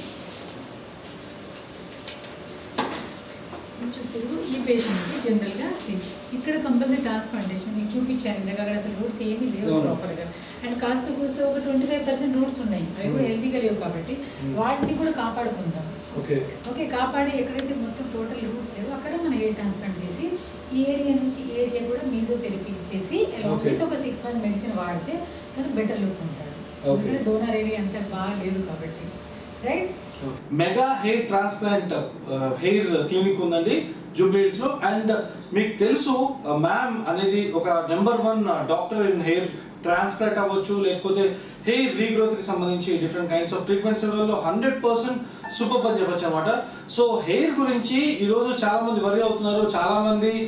కొంచెం తిరుగు ఈ పేషెంట్కి జనరల్గా సి ఇక్కడ కంపల్సరీ ట్రాన్స్ప్లాంటేషన్ మీకు చూపించాను ఇందాక అక్కడ అసలు రూట్స్ ఏమీ లేవు అవును. ప్రాపర్గా అండ్ కాస్త కూస్త ఒక ట్వంటీ ఫైవ్ పర్సెంట్ రూట్స్ ఉన్నాయి అవి కూడా Hmm. హెల్తీగా లేవు కాబట్టి Hmm. వాటిని కూడా కాపాడుకుందాం ఓకే ఓకే కాపాడి ఎక్కడైతే మొత్తం టోటల్ రూట్స్ లేవో అక్కడ మనం హెయిర్ ట్రాన్స్ప్లాంట్ చేసి ఈ ఏరియా నుంచి ఈ ఏరియా కూడా మీజోథెరపీ ఇచ్చేసి along Okay. with ఒక సిక్స్ మంత్స్ మెడిసిన్ వాడితే తను బెటర్ లుక్ ఉంటాడు Okay. ఎందుకంటే డోనర్ ఏరియా అంత బాగా లేదు కాబట్టి right mega hair transplant hair clinic ఉందండి జూబ్లీహిల్స్ లో అండ్ మీకు తెలుసు మ్యామ్ అనేది ఒక number one doctor in hair transplant అవ్వచ్చు లేకపోతే హెయిర్ రీగ్రోత్ కి సంబంధించి డిఫరెంట్ కైండ్స్ ఆఫ్ ట్రీట్మెంట్స్ లో హండ్రెడ్ పర్సెంట్ సూపర్ అని చెప్పచ్చు అనమాట సో హెయిర్ గురించి ఈరోజు చాలా మంది వరి అవుతున్నారు చాలా మంది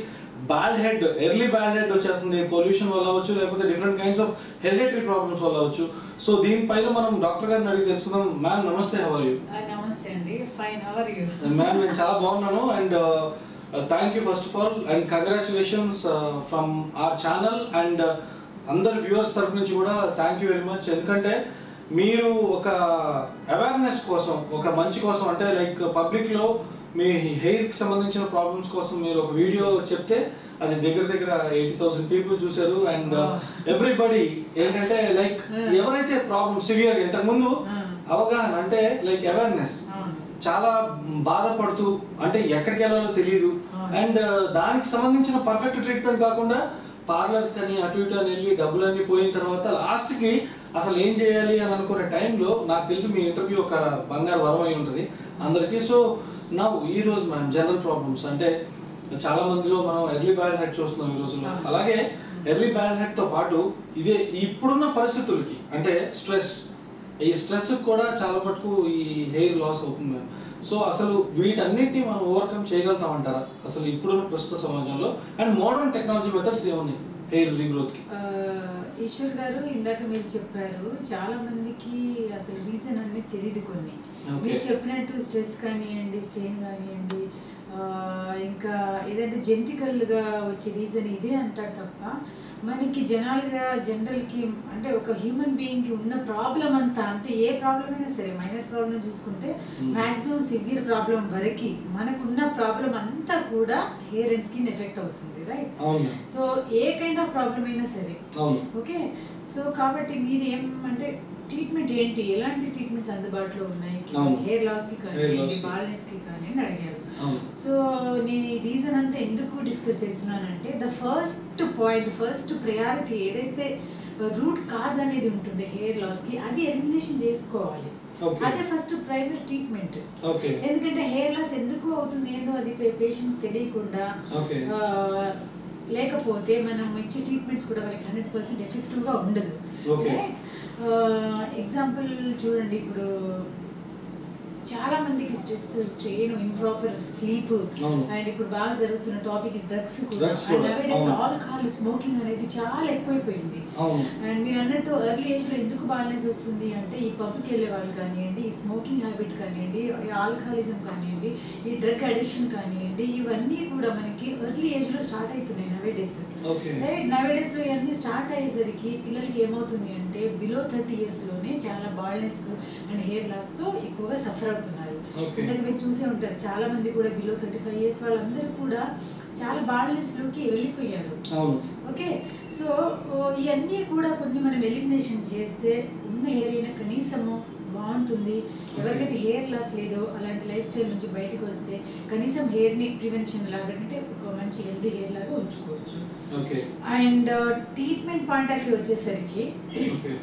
bald head early bald head వచ్చేస్తుంది పొల్యూషన్ వల్ల అవ్వచ్చు లేకపోతే different kinds of hereditary problems వల్ల అవ్వచ్చు సో దీనిపైన మనం డాక్టర్ గారిని అడిగి తెలుసుకుందాం మ్యామ్ నమస్తే హవర్ యూ ఆ, నమస్తే అండి ఫైన్ అవర్ యూ మ్యామ్ నేను చాలా బాగున్నాను and thank you first of all and congratulations from our channel and అందరి వ్యూవర్స్ తరపు నుంచి కూడా థ్యాంక్ యూ వెరీ మచ్ ఎందుకంటే మీరు ఒక అవేర్నెస్ కోసం ఒక మంచి కోసం అంటే లైక్ పబ్లిక్లో మీ హెయిర్కి సంబంధించిన ప్రాబ్లమ్స్ కోసం మీరు ఒక వీడియో చెప్తే అది దగ్గర దగ్గర ఎయిటీ థౌసండ్ పీపుల్ చూశారు అండ్ Wow. ఎవ్రీబడి ఏంటంటే లైక్ ఎవరైతే ప్రాబ్లమ్ సివియర్ ఇంతకుముందు Ah. అవగాహన అంటే లైక్ అవేర్నెస్ అవును. చాలా బాధపడుతూ అంటే ఎక్కడికి వెళ్ళాలో తెలియదు అవును. అండ్ దానికి సంబంధించిన పర్ఫెక్ట్ ట్రీట్మెంట్ కాకుండా పార్లర్స్ కానీ అటు ఇటు అని వెళ్ళి డబ్బులన్నీ పోయిన తర్వాత లాస్ట్కి అసలు ఏం చేయాలి అని అనుకునే టైంలో నాకు తెలిసి మీ ఇంటర్వ్యూ ఒక బంగారు వరం అయి ఉంటుంది అందరికీ సో నా ఈ రోజు మ్యామ్ జనరల్ ప్రాబ్లమ్స్ అంటే చాలా మందిలో మనం ఎర్లీ బ్యాడ్ హెడ్ చూస్తున్నాం ఈ రోజుల్లో అవును. అలాగే ఎర్లీ బ్యాడ్ హెడ్ తో పాటు ఇదే ఇప్పుడున్న పరిస్థితులకి అంటే స్ట్రెస్ ఈ స్ట్రెస్ కూడా చాలా మటుకు ఈ హెయిర్ లాస్ అవుతుంది మ్యామ్ సో అసలు వీటన్నిటిని మనం ఓవర్కమ్ చేయగలుగుతాం అంటారా అసలు ఇప్పుడున్న ప్రస్తుత సమాజంలో అండ్ మోడర్న్ టెక్నాలజీ మెథడ్స్ ఏమున్నాయి హెయిర్ రీగ్రోత్ కి ఆ, ఈశ్వర్ గారు ఇందాక మీరు చెప్పారు చాలా మందికి అసలు రీజన్ అన్ని తెలియదు కొన్ని Okay. మీరు చెప్పినట్టు స్ట్రెస్ కానివ్వండి స్ట్రెయిన్ కానివ్వండి ఆ, ఇంకా ఏదంటే జెంటికల్గా వచ్చే రీజన్ ఇదే అంటారు తప్ప మనకి జనాలుగా జనరల్కి అంటే ఒక హ్యూమన్ బీయింగ్కి ఉన్న ప్రాబ్లం అంతా అంటే ఏ ప్రాబ్లం అయినా సరే మైనర్ ప్రాబ్లం చూసుకుంటే Hmm. మ్యాక్సిమం సివియర్ ప్రాబ్లం వరకు మనకున్న ప్రాబ్లం అంతా కూడా హెయిర్ అండ్ స్కిన్ ఎఫెక్ట్ అవుతుంది రైట్ అవును సో ఏ కైండ్ ఆఫ్ ప్రాబ్లం అయినా సరే అవును ఓకే సో కాబట్టి మీరు ఏం అంటే ట్రీట్మెంట్ ఏంటి ఎలాంటి ట్రీట్మెంట్స్ అందుబాటులో ఉన్నాయి అవును. హెయిర్ లాస్ కి Hair కానీ loss కి. బాల్నెస్ కి కానీ అని అడిగారు అవును సో నేను ఈ రీజన్ అంతా ఎందుకు డిస్కస్ చేస్తున్నానంటే the first point first priority ఏదైతే రూట్ కాజ్ అనేది ఉంటుంది హెయిర్ లాస్ కి అది ఎలిమినేషన్ చేసుకోవాలి Okay. అదే ఫస్ట్ ప్రైమరీ ట్రీట్మెంట్ ఓకే ఎందుకంటే హెయిర్ లాస్ ఎందుకు అవుతుంది ఏందో అది పేషెంట్ తెలియకుండా Okay. ఆ, లేకపోతే మనం ఇచ్చే ట్రీట్మెంట్స్ కూడా వాళ్ళకి హండ్రెడ్ పర్సెంట్ ఎఫెక్టివ్గా ఉండదు Okay. ఎగ్జాంపుల్ చూడండి ఇప్పుడు చాలా మందికి స్ట్రెస్ స్ట్రెయిన్ ఇంప్రాపర్ స్లీప్ అవును. అండ్ ఇప్పుడు బాగా జరుగుతున్న టాపిక్ డ్రగ్స్ కూడా Drugs కూడా, అవును. ఆల్కహాల్ స్మోకింగ్ అనేది చాలా ఎక్కువైపోయింది అవును అండ్ మీరు అన్నట్టు ఎర్లీ ఏజ్ లో ఎందుకు బాల్నెస్ వస్తుంది అంటే ఈ పబ్కి వెళ్ళే వాళ్ళు కానివ్వండి ఈ స్మోకింగ్ హ్యాబిట్ కానివ్వండి ఈ ఆల్కహాలిజం కానివ్వండి ఈ డ్రగ్ అడిక్షన్ కానివ్వండి ఇవన్నీ కూడా మనకి ఎర్లీ ఏజ్ లో స్టార్ట్ అవుతున్నాయి nowadays okay right nowadays లో ఇవన్నీ స్టార్ట్ అయ్యేసరికి పిల్లలకి ఏమవుతుంది అంటే బిలో థర్టీ ఇయర్స్ లోనే చాలా బాల్నెస్ అండ్ హెయిర్ లాస్ తో ఎక్కువగా సఫర్ అవుతున్నారు Okay. ఇంతకు మీరు చూసే ఉంటారు చాలా మంది కూడా బిలో థర్టీ ఫైవ్ ఇయర్స్ వాళ్ళందరూ కూడా చాలా బాల్నెస్ లోకి వెళ్ళిపోయారు అవును ఓకే సో ఓ, ఇవన్నీ కూడా కొన్ని మనం ఎలిమినేషన్ చేస్తే ఉన్న హెయిర్ అయినా కనీసము బాగుంటుంది ఎవరికైతే హెయిర్ లాస్ లేదో అలాంటి లైఫ్ స్టైల్ నుంచి బయటకు వస్తే కనీసం హెయిర్ని ప్రివెన్షన్ లాగా అంటే ఒక మంచి హెల్తీ హెయిర్ లాగా ఉంచుకోవచ్చు okay and treatment point of view వచ్చేసరికి okay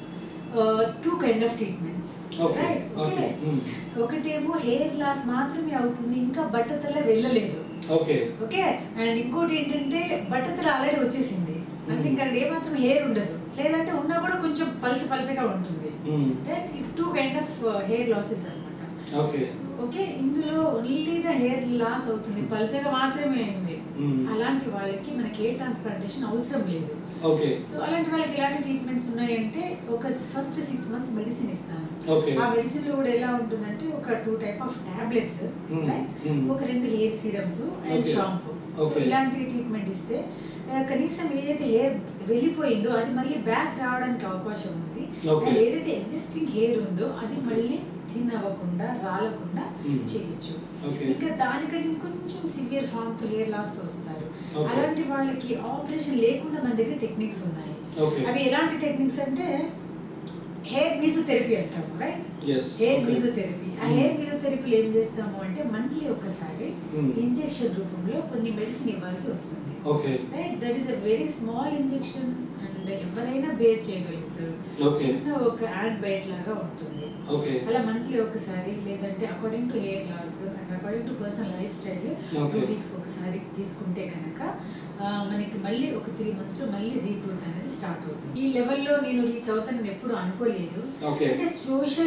two kind of treatments Okay, okay okay. Mm. ఒకటేమో హెయిర్ లాస్ మాత్రమే అవుతుంది ఇంకా బట్టతల వెళ్ళలేదు ఓకే ఓకే అండ్ ఇంకోటి ఏంటంటే బట్టతల ఆల్రెడీ వచ్చేసింది అంటే ఇంకా అక్కడ ఏమాత్రం హెయిర్ ఉండదు లేదంటే ఉన్నా కూడా కొంచెం పలచ పలచగా ఉంటుంది Mm. Two kind of hair losses అన్నమాట ఓకే ఓకే ఇందులో ఓన్లీ ద హెయిర్ లాస్ అవుతుంది పలచగా మాత్రమే అయింది Mm. అలాంటి వాళ్ళకి మనకి హెయిర్ ట్రాన్స్ప్లాంటేషన్ అవసరం లేదు ఓకే సో అలాంటి వాళ్ళకి ఎలాంటి ట్రీట్మెంట్స్ ఉన్నాయంటే ఒక ఫస్ట్ సిక్స్ మంత్స్ మెడిసిన్ ఇస్తాను Okay. ఆ మెడిసిన్ లో కూడా ఎలా ఉంటుందంటే ఒక two type of tablets Mm. Mm. ఒక రెండు hair serums and Okay. Shampoo so Okay. ఇలాంటి ట్రీట్మెంట్ ఇస్తే ఆ, కనీసం ఏదైతే హెయిర్ వెళ్ళిపోయిందో అది మళ్ళీ బ్యాక్ రావడానికి అవకాశం ఉంది Okay. అండ్ ఏదైతే ఎగ్జిస్టింగ్ హెయిర్ ఉందో అది మళ్ళీ థిన్ అవ్వకుండా రాలకుండా Mm. చేయొచ్చు Okay. ఇంకా దానికంటే ఇంకొంచెం సివియర్ ఫామ్ తో హెయిర్ లాస్ తో వస్తారు Okay. అలాంటి వాళ్ళకి ఆపరేషన్ లేకుండా మన దగ్గర టెక్నిక్స్ ఉన్నాయి Okay. అవి ఎలాంటి టెక్నిక్స్ అంటే హెయిర్ మీజోథెరపీ అంటాము right Yes. Hair Okay. Mesotherapy ఆ Mm. హెయిర్ మీజోథెరపీలో ఏం చేస్తాము అంటే మంత్లీ ఒకసారి Mm. ఇంజెక్షన్ రూపంలో కొన్ని మెడిసిన్ ఇవ్వాల్సి వస్తుంది okay right that is a very small injection and ఎవరైనా బేర్ చేయగలుగుతారు Okay. చిన్న ఒక యాండ్ బైట్ లాగా ఉంటుంది ఓకే అలా మంత్లీ ఒకసారి లేదంటే according to hair loss and according to personal life style two Okay. Weeks ఒకసారి తీసుకుంటే కనుక ఆ, మనకి మళ్ళీ ఒక త్రీ మంత్స్ లో మళ్ళీ రీగ్రోత్ అనేది స్టార్ట్ అవుతుంది ఈ లెవెల్లో నేను రీచ్ అవుతానని ఎప్పుడు అనుకోలేదు Okay. అంటే సోషల్ లో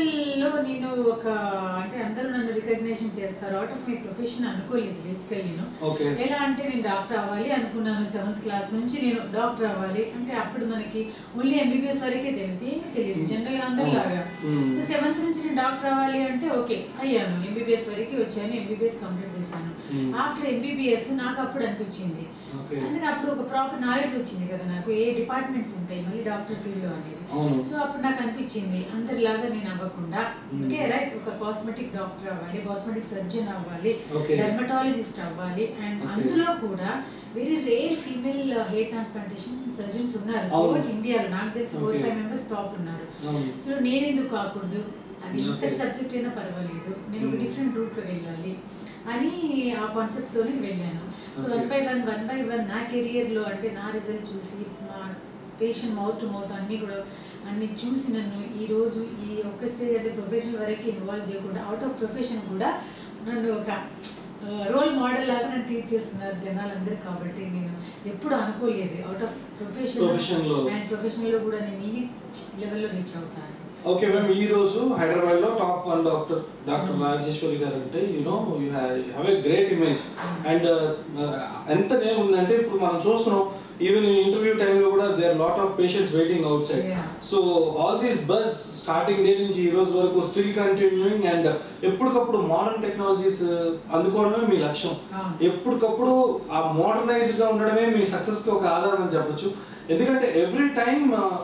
నేను ఒక అంటే అందరూ నన్ను రికగ్నేషన్ చేస్తారు అవుట్ ఆఫ్ మై ప్రొఫెషన్ అనుకోలేదు బేసికల్ నేను ఓకే ఎలా అంటే నేను డాక్టర్ అవ్వాలి అనుకున్నాను సెవెంత్ క్లాస్ నుంచి నేను డాక్టర్ అవ్వాలి అంటే అప్పుడు మనకి ఓన్లీ ఎంబీబీఎస్ వరకే తెలుసు ఏమీ తెలియదు జనరల్ గా అందరిలాగా Hmm. సో సెవెంత్ నుంచి నేను డాక్టర్ అవ్వాలి అంటే ఓకే అయ్యాను ఎంబీబీఎస్ వరకు వచ్చాను ఎంబీబీఎస్ కంప్లీట్ చేశాను Hmm. ఆఫ్టర్ ఎంబీబీఎస్ నాకు అప్పుడు అనిపించింది ఓకే అందుకే అప్పుడు ఒక ప్రాపర్ నాలెడ్జ్ వచ్చింది కదా నాకు ఏ డిపార్ట్మెంట్స్ ఉంటాయి మళ్ళీ డాక్టర్ ఫీల్డ్ లో అనేది అవును. సో అప్పుడు నాకు అనిపించింది అందరిలాగా నేను అవ్వకుండా Hmm. అంటే రైట్ ఒక కాస్మెటిక్ డాక్టర్ అవ్వాలి కాస్మెటిక్ సర్జన్ అవ్వాలి Okay. డెర్మటాలజిస్ట్ అవ్వాలి అండ్ Okay. అందులో కూడా very rare female hair transplantation surgeons ఉన్నారు అవును. థ్రూఅవుట్ ఇండియాలో నాకు తెలిసి four Okay. Five members top ఉన్నారు అవును. సో నేను ఎందుకు కాకూడదు అది Okay. ఇంతటి సబ్జెక్ట్ అయినా పర్వాలేదు నేను ఒక Hmm. డిఫరెంట్ రూట్లో వెళ్ళాలి అని ఆ కాన్సెప్ట్ తోనే వెళ్ళాను so Okay. One by one one by one నా కెరియర్లో అంటే నా రిజల్ట్ చూసి మా పేషెంట్ మౌత్ టు మౌత్ అన్నీ కూడా అన్ని చూసి నన్ను ఈ రోజు ఈ ఒక్క స్టేజ్ అంటే ప్రొఫెషన్ వరకు ఇన్వాల్వ్ చేయకుండా అవుట్ ఆఫ్ ప్రొఫెషన్ కూడా నన్ను ఒక రోల్ మోడల్ లాగా నన్ను ట్రీట్ చేస్తున్నారు జనాలందరూ కాబట్టి నేను ఎప్పుడు అనుకోలేదు అవుట్ ఆఫ్ ప్రొఫెషన్ Profession లో. అండ్ ప్రొఫెషనల్లో కూడా నేను ఈ లెవెల్లో రీచ్ అవుతాను ఓకే మ్యామ్ ఈ రోజు హైదరాబాద్ లో top one doctor doctor Rajeshwari garu అంటే you know you have a great image and ఎంత నేమ్ ఉందంటే ఇప్పుడు మనం చూస్తున్నాం ఈవెన్ ఇంటర్వ్యూ టైంలో కూడా there lot of patients waiting outside Yeah. So all these bus starting day నుంచి ఈ రోజు వరకు స్టిల్ కంటిన్యూయింగ్ అండ్ ఎప్పటికప్పుడు మోడర్న్ టెక్నాలజీస్ అందుకోవడమే మీ లక్ష్యం అవును. ఎప్పటికప్పుడు ఆ మోడర్నైజ్డ్ గా ఉండడమే మీ సక్సెస్ కి ఒక ఆధారం అని చెప్పొచ్చు ఎందుకంటే ఎవ్రీ టైం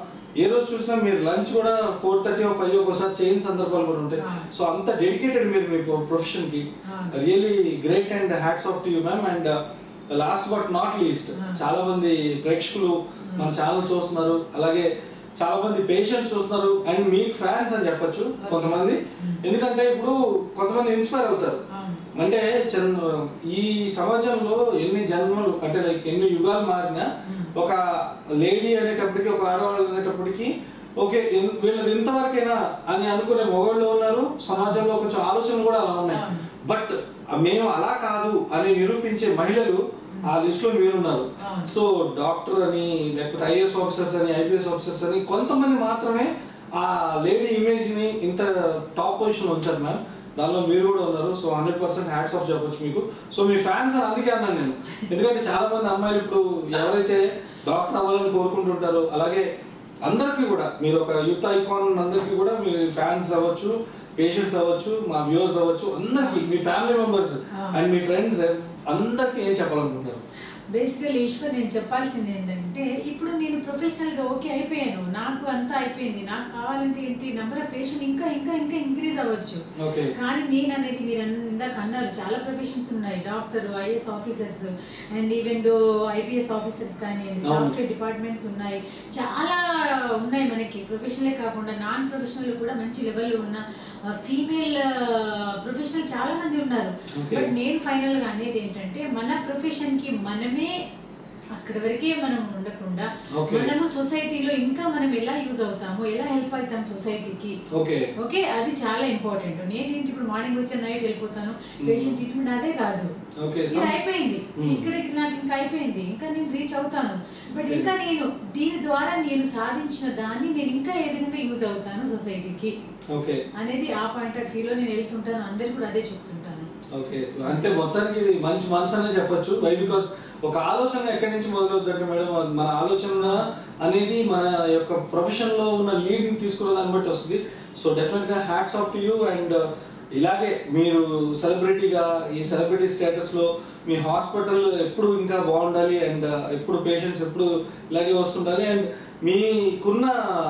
ఏ రోజు చూసినా మీరు లంచ్ కూడా ఫోర్ థర్టీ ఫైవ్ ఒకసారి చేయని సందర్భాలు కూడా ఉంటాయి ఆ. సో అంత డెడికేటెడ్ మీరు మీ ప్రొఫెషన్ కి ఆ. Really great and hats off to you ma'am and last but not least ఆ. చాలా మంది ప్రేక్షకులు మన ఛానల్ చూస్తున్నారు అలాగే చాలా మంది పేషెంట్స్ చూస్తున్నారు అండ్ మీకు ఫ్యాన్స్ అని చెప్పొచ్చు Okay. కొంతమంది Mm. ఎందుకంటే ఇప్పుడు కొంతమంది ఇన్స్పైర్ అవుతారు అవును. అంటే చంద్ర ఈ సమాజంలో ఎన్ని జన్మలు అంటే లైక్ ఎన్ని యుగాలు మారినా Mm. ఒక లేడీ అనేటప్పటికి ఒక ఆడవాళ్ళు అనేటప్పటికి ఓకే ఇన్- వీళ్ళది ఇంతవరకేనా అని అనుకునే మొగోళ్ళు ఉన్నారు సమాజంలో కొంచెం ఆలోచనలు కూడా అలా ఉన్నాయి అవును. బట్ మేము అలా కాదు అని నిరూపించే మహిళలు ఆ లిస్ట్ లో మీరున్నారు అవును. సో డాక్టర్ అని లేకపోతే ఐఏఎస్ ఆఫీసర్స్ అని ఐపీఎస్ ఆఫీసర్స్ అని కొంతమంది మాత్రమే ఆ లేడీ ఇమేజ్ ని ఇంత టాప్ పొజిషన్ ఉంచారు మ్యామ్ దానిలో మీరు కూడా ఉన్నారు so hundred percent hats off చెప్పొచ్చు మీకు సో మీ ఫ్యాన్స్ అని అందుకే అన్నాను నేను ఎందుకంటే చాలా మంది అమ్మాయిలు ఇప్పుడు ఎవరైతే డాక్టర్ అవ్వాలని కోరుకుంటుంటారో అలాగే అందరికీ కూడా మీరు ఒక యూత్ ఐకాన్ అందరికీ కూడా మీరు ఫ్యాన్స్ అవ్వచ్చు పేషెంట్స్ అవ్వచ్చు మా వ్యూవర్స్ అవ్వచ్చు అందరికీ మీ ఫ్యామిలీ మెంబర్స్ Ah. అండ్ మీ ఫ్రెండ్స్ అందరికీ ఏం చెప్పాలనుకుంటున్నారు బేసికల్ ఈశ్వర్ నేను చెప్పాల్సింది ఏంటంటే ఇప్పుడు నేను ప్రొఫెషనల్గా ఓకే అయిపోయాను నాకు అంతా అయిపోయింది నాకు కావాలంటే ఏంటి నెంబర్ ఆఫ్ పేషెంట్ ఇంకా ఇంకా ఇంకా ఇంక్రీజ్ అవ్వచ్చు ఓకే కానీ నేను అనేది మీరు అన్న- ఇందాక అన్నారు చాలా ప్రొఫెషన్స్ ఉన్నాయి doctor IAS officers and even though IPS officers కానివ్వండి అవును. సాఫ్ట్వేర్ డిపార్ట్మెంట్స్ ఉన్నాయి చాలా ఉన్నాయి మనకి ప్రొఫెషనలే కాకుండా నాన్ ప్రొఫెషనల్ కూడా మంచి లెవెల్లో ఉన్న ఫీమేల్ ప్రొఫెషనల్ చాలా మంది ఉన్నారు Okay. బట్ నేను ఫైనల్ గా అనేది ఏంటంటే మన ప్రొఫెషన్ కి మనమే అక్కడి వరకే మనం ఉండకుండా Okay. మనము సొసైటీలో ఇంకా మనం ఎలా యూజ్ అవుతాము ఎలా హెల్ప్ అవుతాం సొసైటీకి ఓకే ఓకే అది చాలా ఇంపార్టెంట్ నేను ఏంటి ఇప్పుడు మార్నింగ్ వచ్చే నైట్ వెళ్ళిపోతాను పేషెంట్ ట్రీట్మెంట్ అదే కాదు ఓకే ఇది అయిపోయింది Hmm. ఇక్కడ ఇది నాకు ఇంకా అయిపోయింది ఇంకా నేను రీచ్ అవుతాను బట్ Okay. ఇంకా నేను దీని ద్వారా నేను సాధించిన దాన్ని నేను ఇంకా ఏ విధంగా యూజ్ అవుతాను సొసైటీకి ఓకే అనేది ఆ పాయింట్ ఆఫ్ వ్యూలో నేను వెళ్తుంటాను అందరికి కూడా అదే చెప్తుంటాను ఓకే అంటే మొత్తానికి ఇది మంచి మనసు అనే చెప్పొచ్చు వై బికాస్ ఒక ఆలోచన ఎక్కడి నుంచి మొదలవుతుందంటే మేడం మన ఆలోచన అనేది మన యొక్క ప్రొఫెషన్ లో ఉన్న లీడ్ ని తీసుకున్న దాన్ని బట్టి వస్తుంది సో డెఫినెట్ గా hats off to you and ఇలాగే మీరు సెలబ్రిటీగా ఈ సెలబ్రిటీ స్టేటస్ లో మీ హాస్పిటల్ ఎప్పుడు ఇంకా బాగుండాలి అండ్ ఎప్పుడు పేషెంట్స్ ఎప్పుడు ఇలాగే వస్తుండాలి అండ్ మీకున్న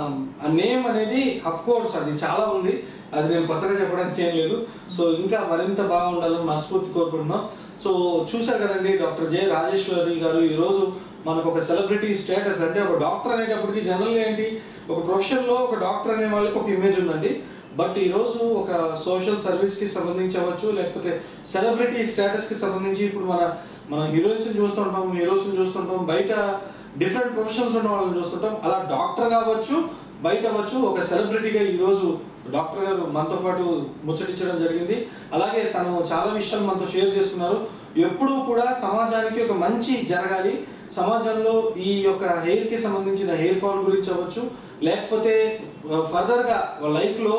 నేమ్ అనేది అఫ్ కోర్స్ అది చాలా ఉంది అది నేను కొత్తగా చెప్పడానికి ఏం లేదు సో ఇంకా మరింత బాగుండాలని మనస్ఫూర్తి కోరుకుంటున్నాం సో చూశారు కదండి డాక్టర్ జె రాజేశ్వరి గారు ఈరోజు మనకు ఒక సెలబ్రిటీ స్టేటస్ అంటే ఒక డాక్టర్ అనేటప్పటికి జనరల్గా ఏంటి ఒక ప్రొఫెషన్లో ఒక డాక్టర్ అనే వాళ్ళకి ఒక ఇమేజ్ ఉందండి బట్ ఈరోజు ఒక సోషల్ సర్వీస్కి సంబంధించి అవ్వచ్చు లేకపోతే సెలబ్రిటీ స్టేటస్కి సంబంధించి ఇప్పుడు మన మన హీరోయిన్స్ని చూస్తుంటాం హీరోస్ని చూస్తుంటాం బయట డిఫరెంట్ ప్రొఫెషన్స్ ఉన్న వాళ్ళని చూస్తుంటాం అలా డాక్టర్ కావచ్చు బయట అవ్వచ్చు ఒక సెలబ్రిటీగా ఈరోజు డాక్టర్ గారు మనతో పాటు ముచ్చటించడం జరిగింది అలాగే తను చాలా విషయాలు మనతో షేర్ చేసుకున్నారు ఎప్పుడూ కూడా సమాజానికి ఒక మంచి జరగాలి సమాజంలో ఈ యొక్క హెయిర్కి సంబంధించిన హెయిర్ ఫాల్ గురించి అవ్వచ్చు లేకపోతే ఫర్దర్గా లైఫ్లో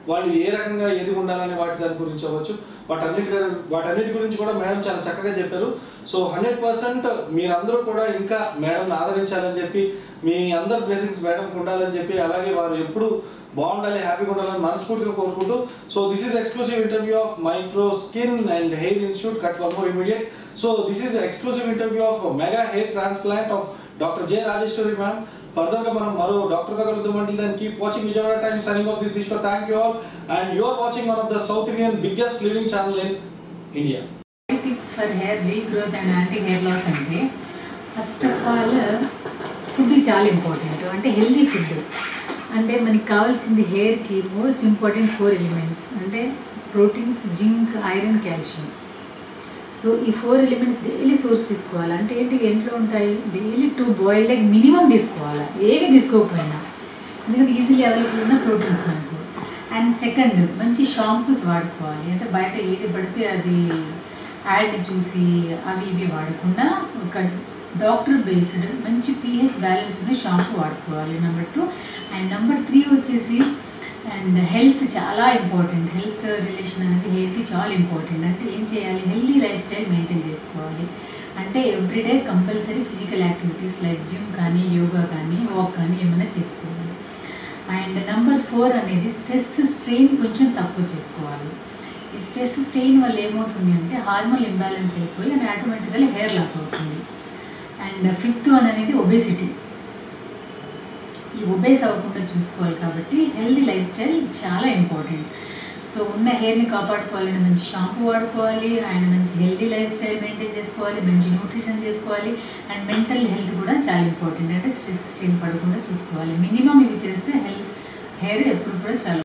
వాళ్ళు ఏ రకంగా ఎదిగి ఉండాలనే వాటి దాని గురించి అవ్వచ్చు వాటన్నిటి గారు- వాటన్నిటి గురించి కూడా మేడం చాలా చక్కగా చెప్పారు సో హండ్రెడ్ పర్సెంట్ మీరందరూ కూడా ఇంకా మేడంని ఆదరించాలని చెప్పి మీ అందరి బ్లెస్సింగ్స్ మేడంకి ఉండాలని చెప్పి అలాగే వారు ఎప్పుడు బాగుండాలి హ్యాపీగా ఉండాలని మనస్ఫూర్తిగా కోరుకుంటూ so this is exclusive interview of micro skin and hair institute cut one more immediate so this is exclusive interview of mega hair transplant of doctor J Rajeshwari ma'am further గా మనం మరో డాక్టర్ తో కలుద్దాం అంటే దాన్ని keep watching Vijayawada time signing off this Eshwar thank you all and you are watching one of the South Indian biggest living channel in India tips for hair regrowth and anti hair loss అంటే first of all food చాలా important అంటే healthy food అంటే మనకి కావాల్సింది హెయిర్కి most important four elements అంటే proteins zinc iron calcium so ఈ four elements daily source తీసుకోవాలి అంటే ఏంటి ఎంట్లో ఉంటాయి daily two boiled egg minimum తీసుకోవాలి ఏవి తీసుకోకపోయినా ఎందుకంటే ఈజీలీ అవైలబుల్ ఉన్న ప్రోటీన్స్ మనకు అండ్ సెకండ్ మంచి షాంపూస్ వాడుకోవాలి అంటే బయట ఏది పడితే అది యాడ్ చూసి అవి ఇవి వాడకుండా ఒక డాక్టర్ బేస్డ్ మంచి పిహెచ్ బ్యాలెన్స్ ఉన్న షాంపూ వాడుకోవాలి number two and number three వచ్చేసి అండ్ హెల్త్ చాలా ఇంపార్టెంట్ హెల్త్ రిలేషన్ అనేది హెల్త్ చాలా ఇంపార్టెంట్ అంటే ఏం చేయాలి హెల్తీ లైఫ్ స్టైల్ మెయింటైన్ చేసుకోవాలి అంటే everyday compulsory physical activities like gym కానీ యోగా కానీ వాక్ కానీ ఏమైనా చేసుకోవాలి అండ్ నెంబర్ ఫోర్ అనేది స్ట్రెస్ స్ట్రెయిన్ కొంచెం తక్కువ చేసుకోవాలి ఈ స్ట్రెస్ స్ట్రెయిన్ వల్ల ఏమవుతుంది అంటే హార్మోన్ ఇంబ్యాలెన్స్ అయిపోయి అండ్ ఆటోమేటిక్గా హెయిర్ లాస్ అవుతుంది అండ్ ఫిఫ్త్ వన్ అనేది ఒబేసిటీ ఈ ఒబేస్ అవ్వకుండా చూసుకోవాలి కాబట్టి హెల్తీ లైఫ్ స్టైల్ చాలా ఇంపార్టెంట్ సో ఉన్న హెయిర్ని కాపాడుకోవాలని మంచి షాంపూ వాడుకోవాలి అండ్ మంచి హెల్తీ లైఫ్ స్టైల్ మెయింటైన్ చేసుకోవాలి మంచి న్యూట్రిషన్ చేసుకోవాలి అండ్ మెంటల్ హెల్త్ కూడా చాలా ఇంపార్టెంట్ అంటే స్ట్రెస్ స్ట్రెయిన్ పడకుండా చూసుకోవాలి మినిమం ఇవి చేస్తే హెల్త్ హెయిర్ ఎప్పుడు కూడా చాలా